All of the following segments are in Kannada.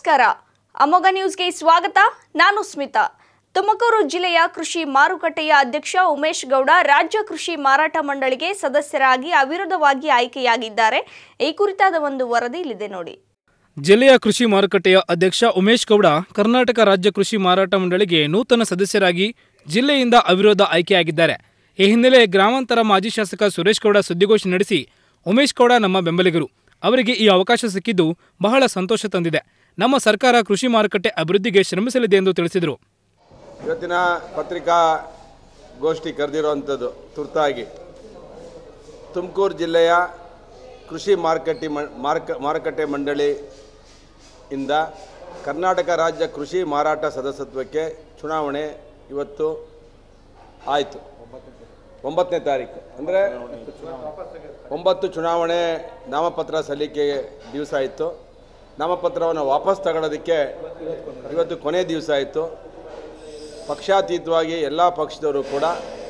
ನಮಸ್ಕಾರ ಅಮೋಘ ನ್ಯೂಸ್ಗೆ ಸ್ವಾಗತ ನಾನು ಸ್ಮಿತಾ ತುಮಕೂರು ಜಿಲ್ಲೆಯ ಕೃಷಿ ಮಾರುಕಟ್ಟೆಯ ಅಧ್ಯಕ್ಷ ಉಮೇಶ್ ಗೌಡ ರಾಜ್ಯ ಕೃಷಿ ಮಾರಾಟ ಮಂಡಳಿಗೆ ಸದಸ್ಯರಾಗಿ ಅವಿರೋಧವಾಗಿ ಆಯ್ಕೆಯಾಗಿದ್ದಾರೆ ಈ ಕುರಿತಾದ ಒಂದು ವರದಿ ಇಲ್ಲಿದೆ ನೋಡಿ ಜಿಲ್ಲೆಯ ಕೃಷಿ ಮಾರುಕಟ್ಟೆಯ ಅಧ್ಯಕ್ಷ ಉಮೇಶ್ ಗೌಡ ಕರ್ನಾಟಕ ರಾಜ್ಯ ಕೃಷಿ ಮಾರಾಟ ಮಂಡಳಿಗೆ ನೂತನ ಸದಸ್ಯರಾಗಿ ಜಿಲ್ಲೆಯಿಂದ ಅವಿರೋಧ ಆಯ್ಕೆಯಾಗಿದ್ದಾರೆ ಈ ಹಿನ್ನೆಲೆ ಗ್ರಾಮಾಂತರ ಮಾಜಿ ಶಾಸಕ ಸುರೇಶ್ ಗೌಡ ಸುದ್ದಿಗೋಷ್ಠಿ ನಡೆಸಿ ಉಮೇಶ್ ಗೌಡ ನಮ್ಮ ಬೆಂಬಲಿಗರು ಅವರಿಗೆ ಈ ಅವಕಾಶ ಸಿಕ್ಕಿದ್ದು ಬಹಳ ಸಂತೋಷ ತಂದಿದೆ ನಮ್ಮ ಸರ್ಕಾರ ಕೃಷಿ ಮಾರುಕಟ್ಟೆ ಅಭಿವೃದ್ಧಿಗೆ ಶ್ರಮಿಸಲಿದೆ ಎಂದು ತಿಳಿಸಿದರು ಇವತ್ತಿನ ಪತ್ರಿಕಾ ಗೋಷ್ಠಿ ಕರೆದಿರುವಂಥದ್ದು ತುರ್ತಾಗಿ ತುಮಕೂರು ಜಿಲ್ಲೆಯ ಕೃಷಿ ಮಾರುಕಟ್ಟೆ ಮ ಮಾರುಕ ಮಾರುಕಟ್ಟೆ ಮಂಡಳಿ ಇಂದ ಕರ್ನಾಟಕ ರಾಜ್ಯ ಕೃಷಿ ಮಾರಾಟ ಸದಸ್ಯತ್ವಕ್ಕೆ ಚುನಾವಣೆ ಇವತ್ತು ಆಯಿತು ಒಂಬತ್ತನೇ ತಾರೀಕು ಅಂದರೆ ಒಂಬತ್ತು ಚುನಾವಣೆ ನಾಮಪತ್ರ ಸಲ್ಲಿಕೆ ದಿವಸ ಇತ್ತು ನಾಮಪತ್ರವನ್ನು ವಾಪಸ್ ತಗೊಳ್ಳೋದಕ್ಕೆ ಇವತ್ತು ಕೊನೆ ದಿವಸ ಆಯಿತು ಪಕ್ಷಾತೀತವಾಗಿ ಎಲ್ಲ ಪಕ್ಷದವರು ಕೂಡ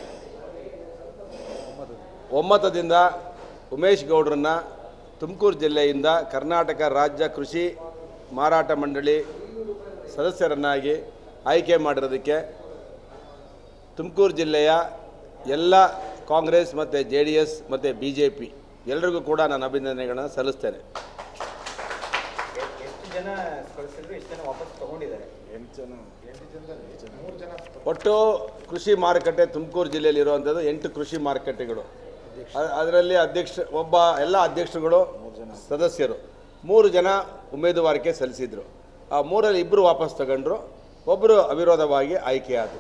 ಒಮ್ಮತದಿಂದ ಉಮೇಶ್ ಗೌಡ್ರನ್ನ ತುಮಕೂರು ಜಿಲ್ಲೆಯಿಂದ ಕರ್ನಾಟಕ ರಾಜ್ಯ ಕೃಷಿ ಮಾರಾಟ ಮಂಡಳಿ ಸದಸ್ಯರನ್ನಾಗಿ ಆಯ್ಕೆ ಮಾಡಿರೋದಕ್ಕೆ ತುಮಕೂರು ಜಿಲ್ಲೆಯ ಎಲ್ಲ ಕಾಂಗ್ರೆಸ್ ಮತ್ತು ಜೆ ಡಿ ಎಸ್ ಮತ್ತು ಬಿ ಜೆ ಪಿ ಎಲ್ರಿಗೂ ಕೂಡ ನಾನು ಅಭಿನಂದನೆಗಳನ್ನು ಸಲ್ಲಿಸ್ತೇನೆ ಒಟ್ಟು ಕೃಷಿ ಮಾರುಕಟ್ಟೆ ತುಮಕೂರು ಜಿಲ್ಲೆಯಲ್ಲಿ ಇರುವಂಥದ್ದು ಎಂಟು ಕೃಷಿ ಮಾರುಕಟ್ಟೆಗಳು ಅ- ಅದರಲ್ಲಿ ಅಧ್ಯಕ್ಷ ಒಬ್ಬ ಎಲ್ಲ ಅಧ್ಯಕ್ಷರುಗಳು ಸದಸ್ಯರು ಮೂರು ಜನ ಉಮೇದುವಾರಿಕೆ ಸಲ್ಲಿಸಿದರು ಆ ಮೂರಲ್ಲಿ ಇಬ್ಬರು ವಾಪಸ್ ತಗೊಂಡ್ರು ಒಬ್ಬರು ಅವಿರೋಧವಾಗಿ ಆಯ್ಕೆಯಾದರು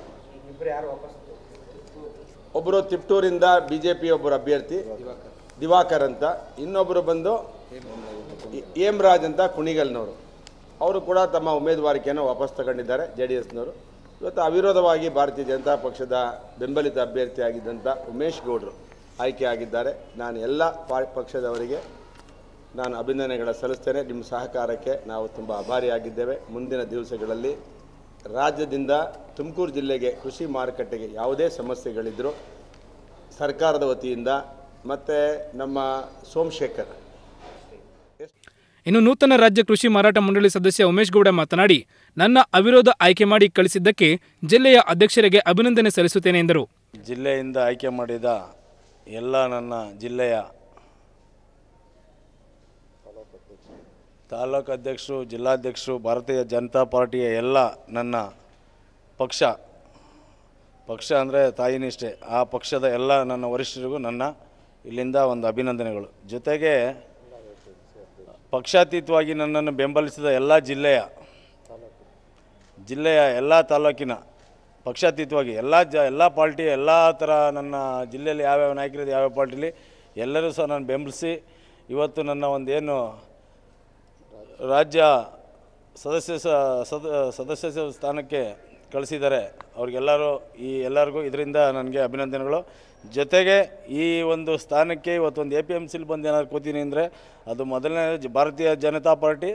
ಒಬ್ಬರು ತಿಪ್ಟೂರಿಂದ ಬಿ ಜೆ ಪಿ ಒಬ್ಬರು ಅಭ್ಯರ್ಥಿ ದಿವಾಕರ್ ಅಂತ ಇನ್ನೊಬ್ಬರು ಬಂದು ಹೇಮರಾಜ್ ಅಂತ ಕುಣಿಗಲ್ನವರು ಅವರು ಕೂಡ ತಮ್ಮ ಉಮೇದುವಾರಿಕೆಯನ್ನು ವಾಪಸ್ ತಗೊಂಡಿದ್ದಾರೆ ಜೆ ಡಿ ಎಸ್ನವರು ಇವತ್ತು ಅವಿರೋಧವಾಗಿ ಭಾರತೀಯ ಜನತಾ ಪಕ್ಷದ ಬೆಂಬಲಿತ ಅಭ್ಯರ್ಥಿಯಾಗಿದ್ದಂಥ ಉಮೇಶ್ ಗೌಡರು ಆಯ್ಕೆಯಾಗಿದ್ದಾರೆ ನಾನು ಎಲ್ಲ ಪಾ ಪಕ್ಷದವರಿಗೆ ನಾನು ಅಭಿನಂದನೆಗಳ ಸಲ್ಲಿಸ್ತೇನೆ ನಿಮ್ಮ ಸಹಕಾರಕ್ಕೆ ನಾವು ತುಂಬ ಆಭಾರಿಯಾಗಿದ್ದೇವೆ ಮುಂದಿನ ದಿವಸಗಳಲ್ಲಿ ರಾಜ್ಯದಿಂದ ತುಮಕೂರು ಜಿಲ್ಲೆಗೆ ಕೃಷಿ ಮಾರುಕಟ್ಟೆಗೆ ಯಾವುದೇ ಸಮಸ್ಯೆಗಳಿದ್ದರೂ ಸರ್ಕಾರದ ವತಿಯಿಂದ ಮತ್ತು ನಮ್ಮ ಸೋಮಶೇಖರ್ ಇನ್ನು ನೂತನ ರಾಜ್ಯ ಕೃಷಿ ಮಾರಾಟ ಮಂಡಳಿ ಸದಸ್ಯ ಉಮೇಶ್ ಗೌಡ ಮಾತನಾಡಿ ನನ್ನ ಅವಿರೋಧ ಆಯ್ಕೆ ಮಾಡಿ ಕಳಿಸಿದ್ದಕ್ಕೆ ಜಿಲ್ಲೆಯ ಅಧ್ಯಕ್ಷರಿಗೆ ಅಭಿನಂದನೆ ಸಲ್ಲಿಸುತ್ತೇನೆ ಎಂದರು ಜಿಲ್ಲೆಯಿಂದ ಆಯ್ಕೆ ಮಾಡಿದ ಎಲ್ಲ ನನ್ನ ಜಿಲ್ಲೆಯ ತಾಲೂಕು ಅಧ್ಯಕ್ಷರು ಜಿಲ್ಲಾಧ್ಯಕ್ಷರು ಭಾರತೀಯ ಜನತಾ ಪಾರ್ಟಿಯ ಎಲ್ಲ ನನ್ನ ಪಕ್ಷ ಪಕ್ಷ ಅಂದರೆ ತಾಯಿನಿಷ್ಠೆ ಆ ಪಕ್ಷದ ಎಲ್ಲ ನನ್ನ ವರಿಷ್ಠರಿಗೂ ನನ್ನ ಇಲ್ಲಿಂದ ಒಂದು ಅಭಿನಂದನೆಗಳು ಜೊತೆಗೆ ಪಕ್ಷಾತೀತವಾಗಿ ನನ್ನನ್ನು ಬೆಂಬಲಿಸಿದ ಎಲ್ಲ ಜಿಲ್ಲೆಯ ಜಿಲ್ಲೆಯ ಎಲ್ಲ ತಾಲೂಕಿನ ಪಕ್ಷಾತೀತವಾಗಿ ಎಲ್ಲ ಜ ಎಲ್ಲ ಪಾರ್ಟಿ ಎಲ್ಲ ಥರ ನನ್ನ ಜಿಲ್ಲೆಯಲ್ಲಿ ಯಾವ್ಯಾವ ನಾಯಕರಿದೆ ಯಾವ್ಯಾವ ಪಾರ್ಟಿಲಿ ಎಲ್ಲರೂ ಸಹ ನಾನು ಬೆಂಬಲಿಸಿ ಇವತ್ತು ನನ್ನ ಒಂದೇನು ರಾಜ್ಯ ಸದಸ್ಯ ಸ- ಸದ ಸದಸ್ಯ ಸ್ಥಾನಕ್ಕೆ ಕಳಿಸಿದ್ದಾರೆ ಅವ್ರಿಗೆಲ್ಲರೂ ಈ ಎಲ್ಲರಿಗೂ ಇದರಿಂದ ನನಗೆ ಅಭಿನಂದನೆಗಳು ಜೊತೆಗೆ ಈ ಒಂದು ಸ್ಥಾನಕ್ಕೆ ಇವತ್ತು ಒಂದು ಎ ಪಿ ಎಮ್ ಸಿಲಿ ಬಂದು ಏನಾದ್ರು ಕೂತೀನಿ ಅಂದರೆ ಅದು ಮೊದಲನೇ ಜ- ಭಾರತೀಯ ಜನತಾ ಪಾರ್ಟಿ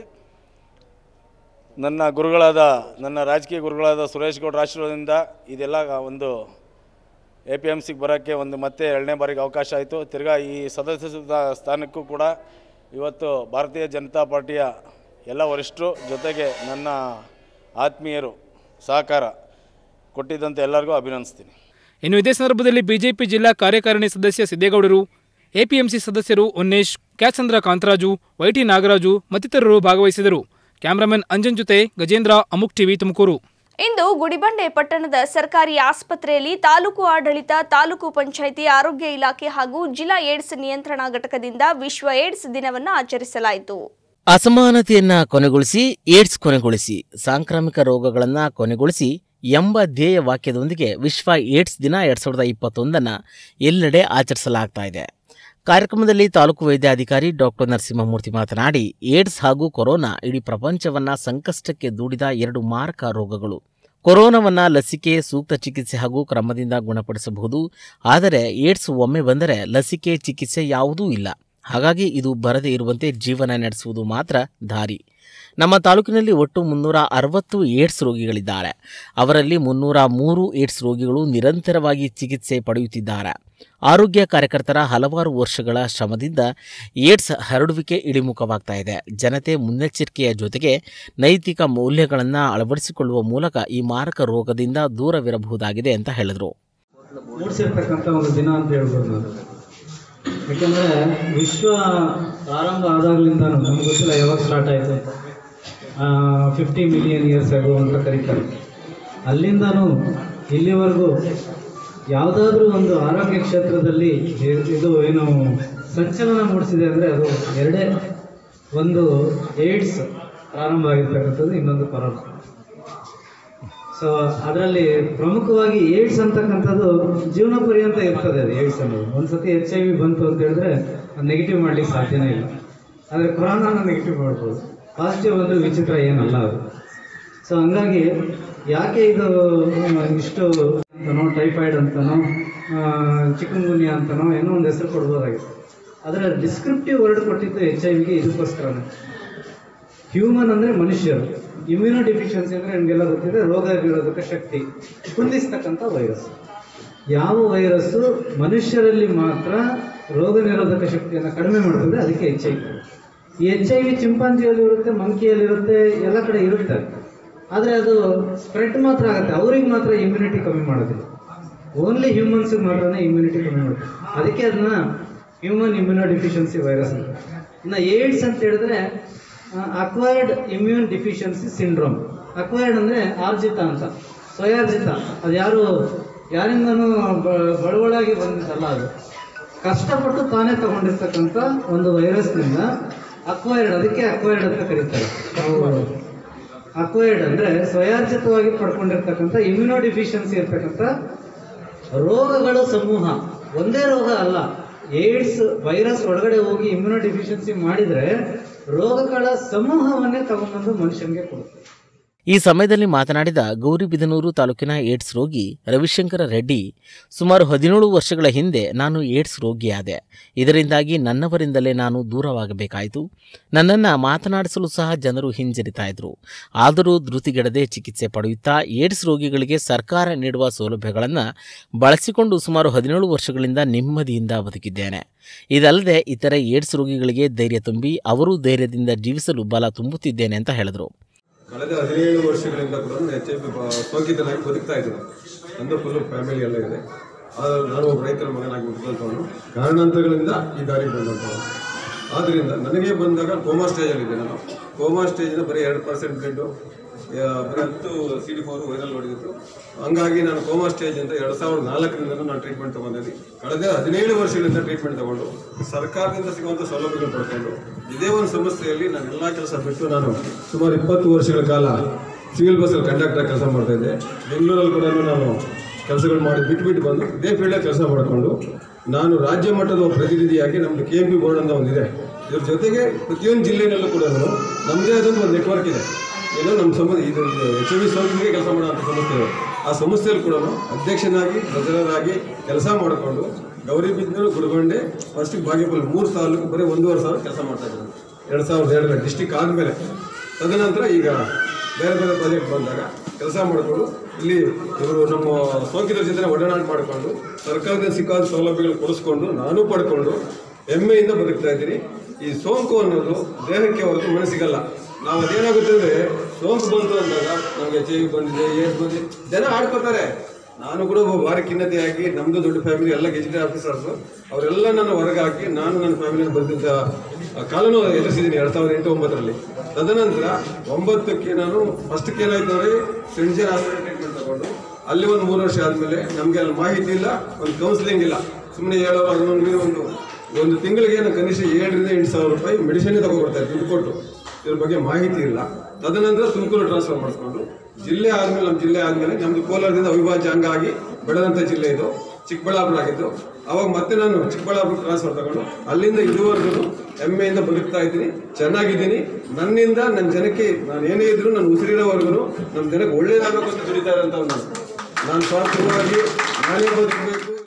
ನನ್ನ ಗುರುಗಳಾದ ನನ್ನ ರಾಜಕೀಯ ಗುರುಗಳಾದ ಸುರೇಶ್ ಗೌಡ್ರ ಆಶೀರ್ವಾದದಿಂದ ಇದೆಲ್ಲ ಒಂದು ಎ ಪಿ ಎಮ್ ಸಿಗೆ ಬರೋಕ್ಕೆ ಒಂದು ಮತ್ತೆ ಎರಡನೇ ಬಾರಿಗೆ ಅವಕಾಶ ಆಯಿತು ತಿರ್ಗಾ ಈ ಸದಸ್ಯ ಸ್ಥಾ- ಸ್ಥಾನಕ್ಕೂ ಕೂಡ ಇವತ್ತು ಭಾರತೀಯ ಜನತಾ ಪಾರ್ಟಿಯ ಎಲ್ಲ ವರಿಷ್ಠರು ಜೊತೆಗೆ ನನ್ನ ಆತ್ಮೀಯರು ಸಹಕಾರ ಕೊಟ್ಟಿದ್ದಂಥ ಎಲ್ಲರಿಗೂ ಅಭಿನಂದಿಸ್ತೀನಿ ಇನ್ನು ಇದೇ ಸಂದರ್ಭದಲ್ಲಿ ಬಿಜೆಪಿ ಜಿಲ್ಲಾ ಕಾರ್ಯಕಾರಿಣಿ ಸದಸ್ಯ ಸಿದ್ದೇಗೌಡರು ಎಪಿಎಂಸಿ ಸದಸ್ಯರು ಉನ್ನೇಶ್ ಕ್ಯಾಚಂದ್ರ ಕಾಂತರಾಜು ವೈಟಿ ನಾಗರಾಜು ಮತ್ತಿತರರು ಭಾಗವಹಿಸಿದರು ಕ್ಯಾಮರಾಮನ್ ಅಂಜನ್ ಜೊತೆ ಗಜೇಂದ್ರ ಅಮುಕ್ ಟಿವಿ ತುಮಕೂರು ಇಂದು ಗುಡಿಬಂಡೆ ಪಟ್ಟಣದ ಸರ್ಕಾರಿ ಆಸ್ಪತ್ರೆಯಲ್ಲಿ ತಾಲೂಕು ಆಡಳಿತ ತಾಲೂಕು ಪಂಚಾಯಿತಿ ಆರೋಗ್ಯ ಇಲಾಖೆ ಹಾಗೂ ಜಿಲ್ಲಾ ಏಡ್ಸ್ ನಿಯಂತ್ರಣ ಘಟಕದಿಂದ ವಿಶ್ವ ಏಡ್ಸ್ ದಿನವನ್ನು ಆಚರಿಸಲಾಯಿತು ಅಸಮಾನತೆಯನ್ನ ಕೊನೆಗೊಳಿಸಿ ಏಡ್ಸ್ ಕೊನೆಗೊಳಿಸಿ ಸಾಂಕ್ರಾಮಿಕ ರೋಗಗಳನ್ನ ಕೊನೆಗೊಳಿಸಿ ಎಂಬ ಧ್ಯೇಯ ವಾಕ್ಯದೊಂದಿಗೆ ವಿಶ್ವ ಏಡ್ಸ್ ದಿನ ಎರಡ್ ಸಾವಿರದ ಇಪ್ಪತ್ತೊಂದನ್ನು ಎಲ್ಲೆಡೆ ಆಚರಿಸಲಾಗ್ತಾ ಇದೆ ಕಾರ್ಯಕ್ರಮದಲ್ಲಿ ತಾಲೂಕು ವೈದ್ಯಾಧಿಕಾರಿ ಡಾಕ್ಟರ್ ನರಸಿಂಹಮೂರ್ತಿ ಮಾತನಾಡಿ ಏಡ್ಸ್ ಹಾಗೂ ಕೊರೋನಾ ಇಡೀ ಪ್ರಪಂಚವನ್ನ ಸಂಕಷ್ಟಕ್ಕೆ ದೂಡಿದ ಎರಡು ಮಾರಕ ರೋಗಗಳು ಕೊರೋನಾವನ್ನ ಲಸಿಕೆ ಸೂಕ್ತ ಚಿಕಿತ್ಸೆ ಹಾಗೂ ಕ್ರಮದಿಂದ ಗುಣಪಡಿಸಬಹುದು ಆದರೆ ಏಡ್ಸ್ ಒಮ್ಮೆ ಬಂದರೆ ಲಸಿಕೆ ಚಿಕಿತ್ಸೆ ಯಾವುದೂ ಇಲ್ಲ ಹಾಗಾಗಿ ಇದು ಬರದೇ ಇರುವಂತೆ ಜೀವನ ನಡೆಸುವುದು ಮಾತ್ರ ದಾರಿ ನಮ್ಮ ತಾಲೂಕಿನಲ್ಲಿ ಒಟ್ಟು ಮುನ್ನೂರ ಅರವತ್ತು ಏಡ್ಸ್ ರೋಗಿಗಳಿದ್ದಾರೆ ಅವರಲ್ಲಿ ಮುನ್ನೂರ ಮೂರು ಏಡ್ಸ್ ರೋಗಿಗಳು ನಿರಂತರವಾಗಿ ಚಿಕಿತ್ಸೆ ಪಡೆಯುತ್ತಿದ್ದಾರೆ ಆರೋಗ್ಯ ಕಾರ್ಯಕರ್ತರ ಹಲವಾರು ವರ್ಷಗಳ ಶ್ರಮದಿಂದ ಏಡ್ಸ್ ಹರಡುವಿಕೆ ಇಳಿಮುಖವಾಗ್ತಾ ಇದೆ ಜನತೆ ಮುನ್ನೆಚ್ಚರಿಕೆಯ ಜೊತೆಗೆ ನೈತಿಕ ಮೌಲ್ಯಗಳನ್ನು ಅಳವಡಿಸಿಕೊಳ್ಳುವ ಮೂಲಕ ಈ ಮಾರಕ ರೋಗದಿಂದ ದೂರವಿರಬಹುದಾಗಿದೆ ಅಂತ ಹೇಳಿದರು ಮೂಡಿಸಿರ್ತಕ್ಕಂಥ ಒಂದು ದಿನ ಅಂತ ಹೇಳ್ಬೋದು ನಾನು ಯಾಕೆಂದರೆ ವಿಶ್ವ ಪ್ರಾರಂಭ ಆದಾಗಲಿಂದ ನಮ್ಗೆ ಗೊತ್ತಿಲ್ಲ ಯಾವಾಗ ಸ್ಟಾರ್ಟ್ ಆಯಿತು ಅಂತ ಫಿಫ್ಟಿ ಮಿಲಿಯನ್ ಇಯರ್ಸ್ ಆಗೋ ಅಂತ ಕರೀತಾರೆ ಅಲ್ಲಿಂದನೂ ಇಲ್ಲಿವರೆಗೂ ಯಾವುದಾದ್ರೂ ಒಂದು ಆರೋಗ್ಯ ಕ್ಷೇತ್ರದಲ್ಲಿ ಇ- ಇದು ಏನು ಸಂಚಲನ ಮೂಡಿಸಿದೆ ಅಂದರೆ ಅದು ಎರಡೇ ಒಂದು ಏಡ್ಸ್ ಪ್ರಾರಂಭ ಆಗಿರ್ತಕ್ಕಂಥದ್ದು ಇನ್ನೊಂದು ಕೊರೋನಾ ಸೊ ಅದರಲ್ಲಿ ಪ್ರಮುಖವಾಗಿ ಏಡ್ಸ್ ಅಂತಕ್ಕಂಥದ್ದು ಜೀವನ ಪರ್ಯಂತ ಇರ್ತದೆ ಅದು ಏಡ್ಸ್ ಅನ್ನೋದು ಒಂದ್ಸತಿ ಎಚ್ ಐ ವಿ ಬಂತು ಅಂತ ಹೇಳಿದ್ರೆ ನೆಗೆಟಿವ್ ಮಾಡ್ಲಿಕ್ಕೆ ಸಾಧ್ಯನೇ ಇಲ್ಲ ಆದರೆ ಕೊರೋನಾನ ನೆಗೆಟಿವ್ ಮಾಡ್ಬೋದು ಪಾಸಿಟಿವ್ ಅಂದರೆ ವಿಚಿತ್ರ ಏನಲ್ಲ ಅದು ಸೊ ಹಂಗಾಗಿ ಯಾಕೆ ಇದು ಆ, ಇಷ್ಟು ಅಂತನೋ ಟೈಫಾಯ್ಡ್ ಅಂತನೋ ಚಿಕನ್ಗುನ್ಯ ಅಂತನೋ ಏನೋ ಒಂದು ಹೆಸರು ಕೊಡ್ಬೋದಾಗಿತ್ತು ಅದರ ಡಿಸ್ಕ್ರಿಪ್ಟಿವ್ ವರ್ಡ್ ಕೊಟ್ಟಿದ್ದು ಎಚ್ ಐ ವಿಗೆ ಇದಕ್ಕೋಸ್ಕರನೇ ಹ್ಯೂಮನ್ ಅಂದರೆ ಮನುಷ್ಯರು ಇಮ್ಯುನೋ ಡಿಫಿಷಿಯನ್ಸಿ ಅಂದರೆ ನಿಮಗೆಲ್ಲ ಗೊತ್ತಿದೆ ರೋಗ ನಿರೋಧಕ ಶಕ್ತಿ ಕುಂದಿಸ್ತಕ್ಕಂಥ ವೈರಸ್ ಯಾವ ವೈರಸ್ಸು ಮನುಷ್ಯರಲ್ಲಿ ಮಾತ್ರ ರೋಗ ನಿರೋಧಕ ಶಕ್ತಿಯನ್ನು ಕಡಿಮೆ ಮಾಡ್ತದೆ ಅದಕ್ಕೆ ಎಚ್ ಐ ವಿ ಈ ಎಚ್ ಐ ವಿ ಚಿಂಪಾಂಜಿಯಲ್ಲಿ ಇರುತ್ತೆ ಮಂಕಿಯಲ್ಲಿರುತ್ತೆ ಎಲ್ಲ ಕಡೆ ಇರುತ್ತೆ ಆದರೆ ಅದು ಸ್ಪ್ರೆಡ್ ಮಾತ್ರ ಆಗುತ್ತೆ ಅವ್ರಿಗೆ ಮಾತ್ರ ಇಮ್ಯುನಿಟಿ ಕಮ್ಮಿ ಮಾಡೋದಿಲ್ಲ ಓನ್ಲಿ ಹ್ಯೂಮನ್ಸಿಗೆ ಮಾತ್ರನೇ ಇಮ್ಯುನಿಟಿ ಕಮ್ಮಿ ಮಾಡುತ್ತೆ ಅದಕ್ಕೆ ಅದನ್ನ ಹ್ಯೂಮನ್ ಇಮ್ಯುನೋ ಡಿಫಿಷಿಯನ್ಸಿ ವೈರಸ್ ಅಂತ ಇನ್ನು ಏಡ್ಸ್ ಅಂತ ಹೇಳಿದ್ರೆ acquired immune deficiency syndrome acquired ಅಂದರೆ ಆರ್ಜಿತ ಅಂತ ಸ್ವಯಾರ್ಜಿತ ಅದು ಯಾರು ಯಾರಿಂದನೂ ಬ- ಬಳವಳಾಗಿ ಬಂದಿದ್ದಲ್ಲ ಅದು ಕಷ್ಟಪಟ್ಟು ತಾನೇ ತಗೊಂಡಿರ್ತಕ್ಕಂಥ ಒಂದು ವೈರಸ್ನಿಂದ ಅಕ್ವೈರ್ಡ್ ಅದಕ್ಕೆ ಅಕ್ವೈರ್ಡ್ ಅಂತ ಕರೀತಾರೆ ಅಕ್ವೈರ್ಡ್ ಅಂದರೆ ಸ್ವಯಾರ್ಜಿತವಾಗಿ ಪಡ್ಕೊಂಡಿರ್ತಕ್ಕಂಥ ಇಮ್ಯುನೋ ಡಿಫಿಷಿಯನ್ಸಿ ಇರ್ತಕ್ಕಂಥ ರೋಗಗಳ ಸಮೂಹ ಒಂದೇ ರೋಗ ಅಲ್ಲ ಏಡ್ಸ್ ವೈರಸ್ ಒಳಗಡೆ ಹೋಗಿ ಇಮ್ಯುನೋ ಡಿಫಿಷಿಯನ್ಸಿ ಮಾಡಿದರೆ ರೋಗಗಳ ಸಮೂಹವನ್ನೇ ತಗೊಂಡ್ಬಂದು ಮನುಷ್ಯನಿಗೆ ಕೊಡುತ್ತೆ ಈ ಸಮಯದಲ್ಲಿ ಮಾತನಾಡಿದ ಗೌರಿಬಿದನೂರು ತಾಲೂಕಿನ ಏಡ್ಸ್ ರೋಗಿ ರವಿಶಂಕರ ರೆಡ್ಡಿ ಸುಮಾರು ಹದಿನೇಳು ವರ್ಷಗಳ ಹಿಂದೆ ನಾನು ಏಡ್ಸ್ ರೋಗಿಯಾದೆ ಇದರಿಂದಾಗಿ ನನ್ನವರಿಂದಲೇ ನಾನು ದೂರವಾಗಬೇಕಾಯಿತು ನನ್ನನ್ನು ಮಾತನಾಡಿಸಲು ಸಹ ಜನರು ಹಿಂಜರಿತಾ ಇದ್ರು ಆದರೂ ಧೃತಿಗೆಡದೆ ಚಿಕಿತ್ಸೆ ಪಡೆಯುತ್ತಾ ಏಡ್ಸ್ ರೋಗಿಗಳಿಗೆ ಸರ್ಕಾರ ನೀಡುವ ಸೌಲಭ್ಯಗಳನ್ನು ಬಳಸಿಕೊಂಡು ಸುಮಾರು ಹದಿನೇಳು ವರ್ಷಗಳಿಂದ ನೆಮ್ಮದಿಯಿಂದ ಬದುಕಿದ್ದೇನೆ ಇದಲ್ಲದೆ ಇತರ ಏಡ್ಸ್ ರೋಗಿಗಳಿಗೆ ಧೈರ್ಯ ತುಂಬಿ ಅವರೂ ಧೈರ್ಯದಿಂದ ಜೀವಿಸಲು ಬಲ ತುಂಬುತ್ತಿದ್ದೇನೆ ಅಂತ ಹೇಳಿದರು ಕಳೆದ ಹದಿನೇಳು ವರ್ಷಗಳಿಂದ ಕೂಡ ಎಚ್ ಐ ವಿ ಸೋಂಕಿತನಾಗಿ ಬದುಕ್ತಾ ಇದ್ದೀನಿ ನಂದು ಫುಲ್ ಫ್ಯಾಮಿಲಿ ಎಲ್ಲ ಇದೆ ಆದ್ರೆ ನಾನು ಒಬ್ಬ ರೈತರ ಮಗನಾಗಿ ಹುಟ್ಟಿದಂಥವನು ಕಾರಣಾಂತರಗಳಿಂದ ಈ ದಾರಿಗೆ ಬಂದಂಥವನು ಆದ್ದರಿಂದ ನನಗೆ ಬಂದಾಗ ಕೋಮಾ ಸ್ಟೇಜಲ್ಲಿದ್ದೆ ನಾನು ಕೋಮಾ ಸ್ಟೇಜಿನ ಬರೀ ಎರಡು ಪರ್ಸೆಂಟ್ ಬ್ಲಡ್ಡು ಬರೀ ಹತ್ತು ಸಿ ಡಿ ಫೋರ್ ವೈರಲ್ ಹೊಡೆದಿತ್ತು ಹಂಗಾಗಿ ನಾನು ಕೋಮಾ ಸ್ಟೇಜ್ ಅಂತ ಎರಡು ಸಾವಿರದ ನಾಲ್ಕರಿಂದ ನಾನು ಟ್ರೀಟ್ಮೆಂಟ್ ತಗೊಂಡಿದ್ದೀನಿ ಕಳೆದ ಹದಿನೇಳು ವರ್ಷಗಳಿಂದ ಟ್ರೀಟ್ಮೆಂಟ್ ತಗೊಂಡು ಸರ್ಕಾರದಿಂದ ಸಿಗುವಂಥ ಸೌಲಭ್ಯಗಳು ಪಡ್ಕೊಂಡು ಇದೇ ಒಂದು ಸಮಸ್ಯೆಯಲ್ಲಿ ನಾನು ಎಲ್ಲ ಕೆಲಸ ಬಿಟ್ಟು ನಾನು ಸುಮಾರು ಇಪ್ಪತ್ತು ವರ್ಷಗಳ ಕಾಲ ಸಿವಿಲ್ ಬಸ್ಸಲ್ಲಿ ಕಂಡಕ್ಟರ್ ಕೆಲಸ ಮಾಡ್ತಾ ಇದ್ದೆ ಬೆಂಗಳೂರಲ್ಲಿ ಕೂಡ ನಾನು ಕೆಲಸಗಳು ಮಾಡಿ ಬಿಟ್ಟು ಬಿಟ್ಟು ಬಂದು ಇದೇ ಫೀಲ್ಡಲ್ಲಿ ಕೆಲಸ ಮಾಡಿಕೊಂಡು ನಾನು ರಾಜ್ಯ ಮಟ್ಟದ ಒಬ್ಬ ಪ್ರತಿನಿಧಿಯಾಗಿ ನಮ್ಮದು ಕೆ ಎಂ ಪಿ ಬೋರ್ಡ್ ಅಂತ ಒಂದಿದೆ ಇದ್ರ ಜೊತೆಗೆ ಪ್ರತಿಯೊಂದು ಜಿಲ್ಲೆಯಲ್ಲೂ ಕೂಡ ನಮ್ಮದೇ ಆದಂಥ ಒಂದು ನೆಟ್ವರ್ಕ್ ಇದೆ ಏನೋ ನಮ್ಮ ಸಂಬಂಧ ಇದು ಎಚ್ ಐ ವಿ ಸೋಂಕಿಗೆ ಕೆಲಸ ಮಾಡುವಂಥ ಸಂಸ್ಥೆಗಳು ಆ ಸಂಸ್ಥೆಯಲ್ಲಿ ಕೂಡ ಅಧ್ಯಕ್ಷನಾಗಿ ಪ್ರಜರಾಗಿ ಕೆಲಸ ಮಾಡಿಕೊಂಡು ಗೌರಿಬಿದನೂರು ಗುಡಗೊಂಡೆ ಫಸ್ಟ್ ಬಾಗೇಪಲ್ಲಿ ಮೂರು ತಾಲೂಕು ಬರೀ ಒಂದೂವರೆ ಸಾವಿರ ಕೆಲಸ ಮಾಡ್ತಾ ಇದ್ದಾರೆ ಎರಡು ಸಾವಿರದ ಏಳರ ಡಿಸ್ಟಿಕ್ ಆದಮೇಲೆ ತದನಂತರ ಈಗ ಬೇರೆ ಬೇರೆ ಪ್ರಾಜೆಕ್ಟ್ ಬಂದಾಗ ಕೆಲಸ ಮಾಡಿಕೊಂಡು ಇಲ್ಲಿ ಇವರು ನಮ್ಮ ಸೋಂಕಿತರ ಜೊತೆ ಒಡನಾಟ ಮಾಡಿಕೊಂಡು ಸರ್ಕಾರದಿಂದ ಸಿಕ್ಕಾದ ಸೌಲಭ್ಯಗಳು ಕೊಡಿಸ್ಕೊಂಡು ನಾನು ಪಡ್ಕೊಂಡು ಹೆಮ್ಮೆಯಿಂದ ಬದುಕ್ತಾ ಇದ್ದೀನಿ ಈ ಸೋಂಕು ಅನ್ನೋದು ದೇಹಕ್ಕೆ ಹೊರತು ಮನಸ್ಸಿಗಲ್ಲ ನಾವು ಅದೇನಾಗುತ್ತೆ ಅಂದರೆ ಸೋಂಕು ಬಂತು ಅಂದಾಗ ನಮಗೆ ಎಚ್ ಐ ವಿ ಬಂದಿದೆ ಏಸ್ ಬಂದಿದೆ ಜನ ಆಡ್ಕೋತಾರೆ ನಾನು ಕೂಡ ಒಬ್ಬ ಭಾರಿ ಖಿನ್ನತೆಯಾಗಿ ನಮ್ಮದು ದೊಡ್ಡ ಫ್ಯಾಮಿಲಿ ಎಲ್ಲ ಗೆಜೆಟೆಡ್ ಆಫೀಸರ್ಸು ಅವರೆಲ್ಲ ನನ್ನ ಹೊರಗೆ ಹಾಕಿ ನಾನು ನನ್ನ ಫ್ಯಾಮಿಲಿಯಲ್ಲಿ ಬಂದಿದ್ದ ಆ ಕಾಲನೂ ಎದುರಿಸಿದ್ದೀನಿ ಎರಡು ಸಾವಿರದ ಎಂಟು ಒಂಬತ್ತರಲ್ಲಿ ತದನಂತರ ಒಂಬತ್ತಕ್ಕೆ ನಾನು ಫಸ್ಟ್ಗೆ ಏನಾಯ್ತು ಅಂದರೆ ಸೆಂಟ್ ಹಾಸ್ಪಿಟಲ್ ಟ್ರೀಟ್ಮೆಂಟ್ ತಗೊಂಡು ಅಲ್ಲಿ ಒಂದು ಮೂರು ವರ್ಷ ಆದಮೇಲೆ ನಮಗೆ ಅಲ್ಲಿ ಮಾಹಿತಿ ಇಲ್ಲ ಒಂದು ಕೌನ್ಸಿಲಿಂಗ್ ಇಲ್ಲ ಸುಮ್ಮನೆ ಹೇಳೋರು ಅದನ್ನೊಂದು ಒಂದು ಒಂದು ತಿಂಗಳಿಗೆ ನಾನು ಕನಿಷ್ಠ ಏಳರಿಂದ ಎಂಟು ಸಾವಿರ ರೂಪಾಯಿ ಮೆಡಿಸಿನ್ ತಗೊಬರ್ತಾರೆ ದುಡ್ಡು ಕೊಟ್ಟು ಇದ್ರ ಬಗ್ಗೆ ಮಾಹಿತಿ ಇಲ್ಲ ತದನಂತರ ತುಮಕೂರು ಟ್ರಾನ್ಸ್ಫರ್ ಮಾಡಿಸ್ಕೊಂಡು ಜಿಲ್ಲೆ ಆದಮೇಲೆ ನಮ್ಮ ಜಿಲ್ಲೆ ಆದಮೇಲೆ ನಮ್ಮದು ಕೋಲಾರದಿಂದ ಅವಿಭಾಜ್ಯ ಅಂಗ ಆಗಿ ಬೆಳೆದಂಥ ಜಿಲ್ಲೆ ಇದು ಚಿಕ್ಕಬಳ್ಳಾಪುರ ಆಗಿದ್ದು ಅವಾಗ ಮತ್ತೆ ನಾನು ಚಿಕ್ಕಬಳ್ಳಾಪುರ ಟ್ರಾನ್ಸ್ಫರ್ ತಗೊಂಡು ಅಲ್ಲಿಂದ ಇದುವರೆಗೂ ಹೆಮ್ಮೆಯಿಂದ ಬದುಕ್ತಾ ಇದ್ದೀನಿ ಚೆನ್ನಾಗಿದ್ದೀನಿ ನನ್ನಿಂದ ನನ್ನ ಜನಕ್ಕೆ ನಾನು ಏನೇ ಇದ್ರು ನನ್ನ ಉಸಿರಿರೋವರೆಗೂ ನಮ್ಮ ಜನಕ್ಕೆ ಒಳ್ಳೇದಾಗಬೇಕು ಅಂತ ದುಡಿತಾ ಇರೋಂಥವ್ರು ನಾನು ನಾನು ಸ್ವಾರ್ಥವಾಗಿ ನಾನೇ ಬದುಕಬೇಕು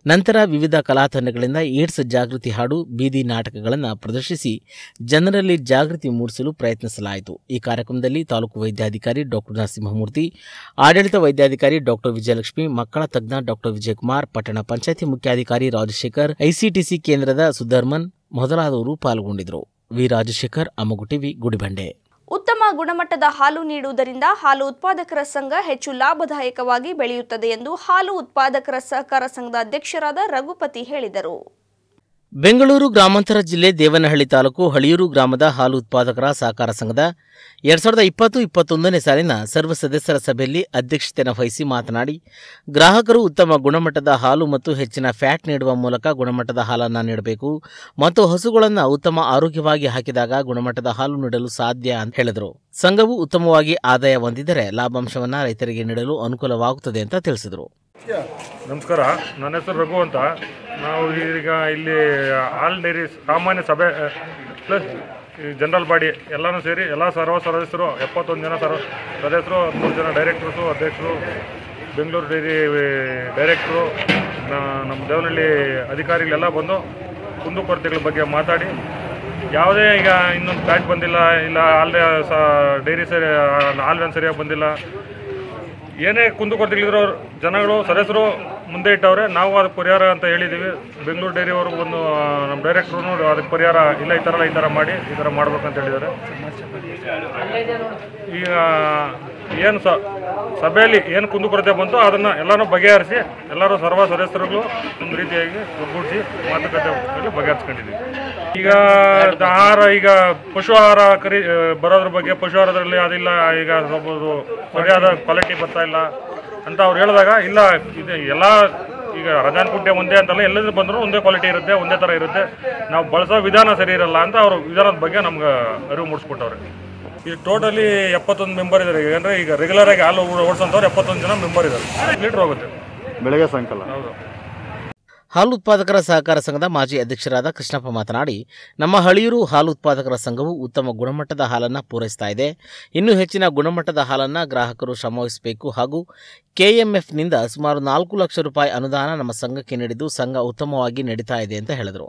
ನಂತರ ವಿವಿಧ ಕಲಾ ತಂಡಗಳಿಂದ ಏಡ್ಸ್ ಜಾಗೃತಿ ಹಾಡು ಬೀದಿ ನಾಟಕಗಳನ್ನು ಪ್ರದರ್ಶಿಸಿ ಜನರಲ್ಲಿ ಜಾಗೃತಿ ಮೂಡಿಸಲು ಪ್ರಯತ್ನಿಸಲಾಯಿತು ಈ ಕಾರ್ಯಕ್ರಮದಲ್ಲಿ ತಾಲೂಕು ವೈದ್ಯಾಧಿಕಾರಿ ಡಾಕ್ಟರ್ ನರಸಿಂಹಮೂರ್ತಿ ಆಡಳಿತ ವೈದ್ಯಾಧಿಕಾರಿ ಡಾಕ್ಟರ್ ವಿಜಯಲಕ್ಷ್ಮಿ ಮಕ್ಕಳ ತಜ್ಞ ಡಾಕ್ಟರ್ ವಿಜಯಕುಮಾರ್ ಪಟ್ಟಣ ಪಂಚಾಯತಿ ಮುಖ್ಯಾಧಿಕಾರಿ ರಾಜಶೇಖರ್ ಐಸಿಟಿಸಿ ಕೇಂದ್ರದ ಸುಧರ್ಮನ್ ಮೊದಲಾದವರು ಪಾಲ್ಗೊಂಡಿದ್ದರು ವಿ ರಾಜಶೇಖರ್ ಅಮ್ಮಗು ಟಿವಿ ಗುಡಿಬಂಡೆ ಉತ್ತಮ ಗುಣಮಟ್ಟದ ಹಾಲು ನೀಡುವುದರಿಂದ ಹಾಲು ಉತ್ಪಾದಕರ ಸಂಘ ಹೆಚ್ಚು ಲಾಭದಾಯಕವಾಗಿ ಬೆಳೆಯುತ್ತದೆ ಎಂದು ಹಾಲು ಉತ್ಪಾದಕರ ಸಹಕಾರ ಸಂಘದ ಅಧ್ಯಕ್ಷರಾದ ರಘುಪತಿ ಹೇಳಿದರು ಬೆಂಗಳೂರು ಗ್ರಾಮಾಂತರ ಜಿಲ್ಲೆ ದೇವನಹಳ್ಳಿ ತಾಲೂಕು ಹಳಿಯೂರು ಗ್ರಾಮದ ಹಾಲು ಉತ್ಪಾದಕರ ಸಹಕಾರ ಸಂಘದ ಎರಡ್ ಸಾವಿರದ ಇಪ್ಪತ್ತು ಇಪ್ಪತ್ತೊಂದನೇ ಸಾಲಿನ ಸರ್ವ ಸದಸ್ಯರ ಸಭೆಯಲ್ಲಿ ಅಧ್ಯಕ್ಷತೆಯನ್ನು ವಹಿಸಿ ಮಾತನಾಡಿ ಗ್ರಾಹಕರು ಉತ್ತಮ ಗುಣಮಟ್ಟದ ಹಾಲು ಮತ್ತು ಹೆಚ್ಚಿನ ಫ್ಯಾಟ್ ನೀಡುವ ಮೂಲಕ ಗುಣಮಟ್ಟದ ಹಾಲನ್ನು ನೀಡಬೇಕು ಮತ್ತು ಹಸುಗಳನ್ನು ಉತ್ತಮ ಆರೋಗ್ಯವಾಗಿ ಹಾಕಿದಾಗ ಗುಣಮಟ್ಟದ ಹಾಲು ನೀಡಲು ಸಾಧ್ಯ ಅಂತ ಹೇಳಿದರು ಸಂಘವು ಉತ್ತಮವಾಗಿ ಆದಾಯ ಹೊಂದಿದರೆ ಲಾಭಾಂಶವನ್ನು ರೈತರಿಗೆ ನೀಡಲು ಅನುಕೂಲವಾಗುತ್ತದೆ ಅಂತ ತಿಳಿಸಿದರು ನಮಸ್ಕಾರ ನನ್ನ ಹೆಸರು ರಘು ಅಂತ ನಾವು ಈಗ ಇಲ್ಲಿ ಆಲ್ ಡೈರಿ ಸಾಮಾನ್ಯ ಸಭೆ ಪ್ಲಸ್ ಜನರಲ್ ಬಾಡಿ ಎಲ್ಲನೂ ಸೇರಿ ಎಲ್ಲ ಸರ್ವ ಸದಸ್ಯರು ಎಪ್ಪತ್ತೊಂದು ಜನ ಸರ್ವ ಸದಸ್ಯರು ಹದಿಮೂರು ಜನ ಡೈರೆಕ್ಟರ್ಸು ಅಧ್ಯಕ್ಷರು ಬೆಂಗಳೂರು ಡೈರಿ ಡೈರೆಕ್ಟ್ರು ನಮ್ಮ ದೇವನಹಳ್ಳಿ ಅಧಿಕಾರಿಗಳೆಲ್ಲ ಬಂದು ಕುಂದುಕೊರತೆಗಳ ಬಗ್ಗೆ ಮಾತಾಡಿ ಯಾವುದೇ ಈಗ ಇನ್ನೊಂದು ಪ್ಯಾಕ್ ಬಂದಿಲ್ಲ ಇಲ್ಲ ಹಾಲ್ ಸ ಡೈರಿ ಸರಿ ಹಾಲ್ವೇನು ಸರಿಯಾಗಿ ಬಂದಿಲ್ಲ ಏನೇ ಕುಂದುಕೊರತೆಗಳಿರೋ ಜನಗಳು ಸದಸ್ಯರು ಮುಂದೆ ಇಟ್ಟವ್ರೆ ನಾವು ಅದಕ್ಕೆ ಪರಿಹಾರ ಅಂತ ಹೇಳಿದ್ದೀವಿ ಬೆಂಗಳೂರು ಡೈರಿ ಅವರು ಒಂದು ಆ, ನಮ್ಮ ಡೈರೆಕ್ಟ್ರು ಅದಕ್ಕೆ ಪರಿಹಾರ ಇಲ್ಲ ಈ ಥರ ಎಲ್ಲ ಈ ಥರ ಮಾಡಿ ಈ ಥರ ಮಾಡ್ಬೇಕಂತ ಹೇಳಿದ್ದಾರೆ ಈಗ ಏನು ಸ ಸಭೆಯಲ್ಲಿ ಏನು ಕುಂದುಕೊರತೆ ಬಂತು ಅದನ್ನು ಎಲ್ಲನೂ ಬಗೆಹರಿಸಿ ಎಲ್ಲರೂ ಸರ್ವ ಸದಸ್ಯರುಗಳು ಒಂದು ರೀತಿಯಾಗಿ ಒಗ್ಗೂಡಿಸಿ ಮಾತುಕತೆ ಮೇಲೆ ಬಗೆಹರಿಸ್ಕೊಂಡಿದ್ದೀವಿ ಈಗ ಆಹಾರ ಈಗ ಪಶು ಆಹಾರ ಖರೀ ಬರೋದ್ರ ಬಗ್ಗೆ ಪಶು ಆಹಾರದಲ್ಲಿ ಅದಿಲ್ಲ ಈಗ ಸ್ವಲ್ಪ ಸರಿಯಾದ ಕ್ವಾಲಿಟಿ ಬರ್ತಾ ಇಲ್ಲ ಅಂತ ಅವ್ರು ಹೇಳಿದಾಗ ಇಲ್ಲ ಇದು ಎಲ್ಲ ಈಗ ರಜಾನ್ ಕುಂಟೆ ಒಂದೇ ಅಂತಲ್ಲ ಎಲ್ಲರೂ ಬಂದರೂ ಒಂದೇ ಕ್ವಾಲಿಟಿ ಇರುತ್ತೆ ಒಂದೇ ಥರ ಇರುತ್ತೆ ನಾವು ಬಳಸೋ ವಿಧಾನ ಸರಿ ಇರಲ್ಲ ಅಂತ ಅವರು ವಿಧಾನದ ಬಗ್ಗೆ ನಮ್ಗೆ ಅರಿವು ಮೂಡಿಸ್ಕೊಟ್ಟವ್ರೆ ಈಗ ಟೋಟಲಿ ಎಪ್ಪತ್ತೊಂದು ಮೆಂಬರ್ ಇದ್ದಾರೆ ಈಗ ಅಂದರೆ ಈಗ ರೆಗ್ಯುಲರ್ ಆಗಿ ಹಾಲು ಓಡಿಸೋಂಥವ್ರು ಎಪ್ಪತ್ತೊಂದು ಜನ ಮೆಂಬರ್ ಇದ್ದಾರೆ ಲೀಟ್ರ್ ಹೋಗುತ್ತೆ ಬೆಳಗ್ಗೆ ಸಾಯಂಕಾಲ ಹೌದು ಹಾಲು ಉತ್ಪಾದಕರ ಸಹಕಾರ ಸಂಘದ ಮಾಜಿ ಅಧ್ಯಕ್ಷರಾದ ಕೃಷ್ಣಪ್ಪ ಮಾತನಾಡಿ ನಮ್ಮ ಹಳಿಯೂರು ಹಾಲು ಉತ್ಪಾದಕರ ಸಂಘವು ಉತ್ತಮ ಗುಣಮಟ್ಟದ ಹಾಲನ್ನು ಪೂರೈಸ್ತಾ ಇದೆ ಇನ್ನೂ ಹೆಚ್ಚಿನ ಗುಣಮಟ್ಟದ ಹಾಲನ್ನು ಗ್ರಾಹಕರು ಶ್ರಮವಹಿಸಬೇಕು ಹಾಗೂ ಕೆಎಂಎಫ್ನಿಂದ ಸುಮಾರು ನಾಲ್ಕು ಲಕ್ಷ ರೂಪಾಯಿ ಅನುದಾನ ನಮ್ಮ ಸಂಘಕ್ಕೆ ನೀಡಿದ್ದು ಸಂಘ ಉತ್ತಮವಾಗಿ ನಡೀತಾ ಇದೆ ಅಂತ ಹೇಳಿದರು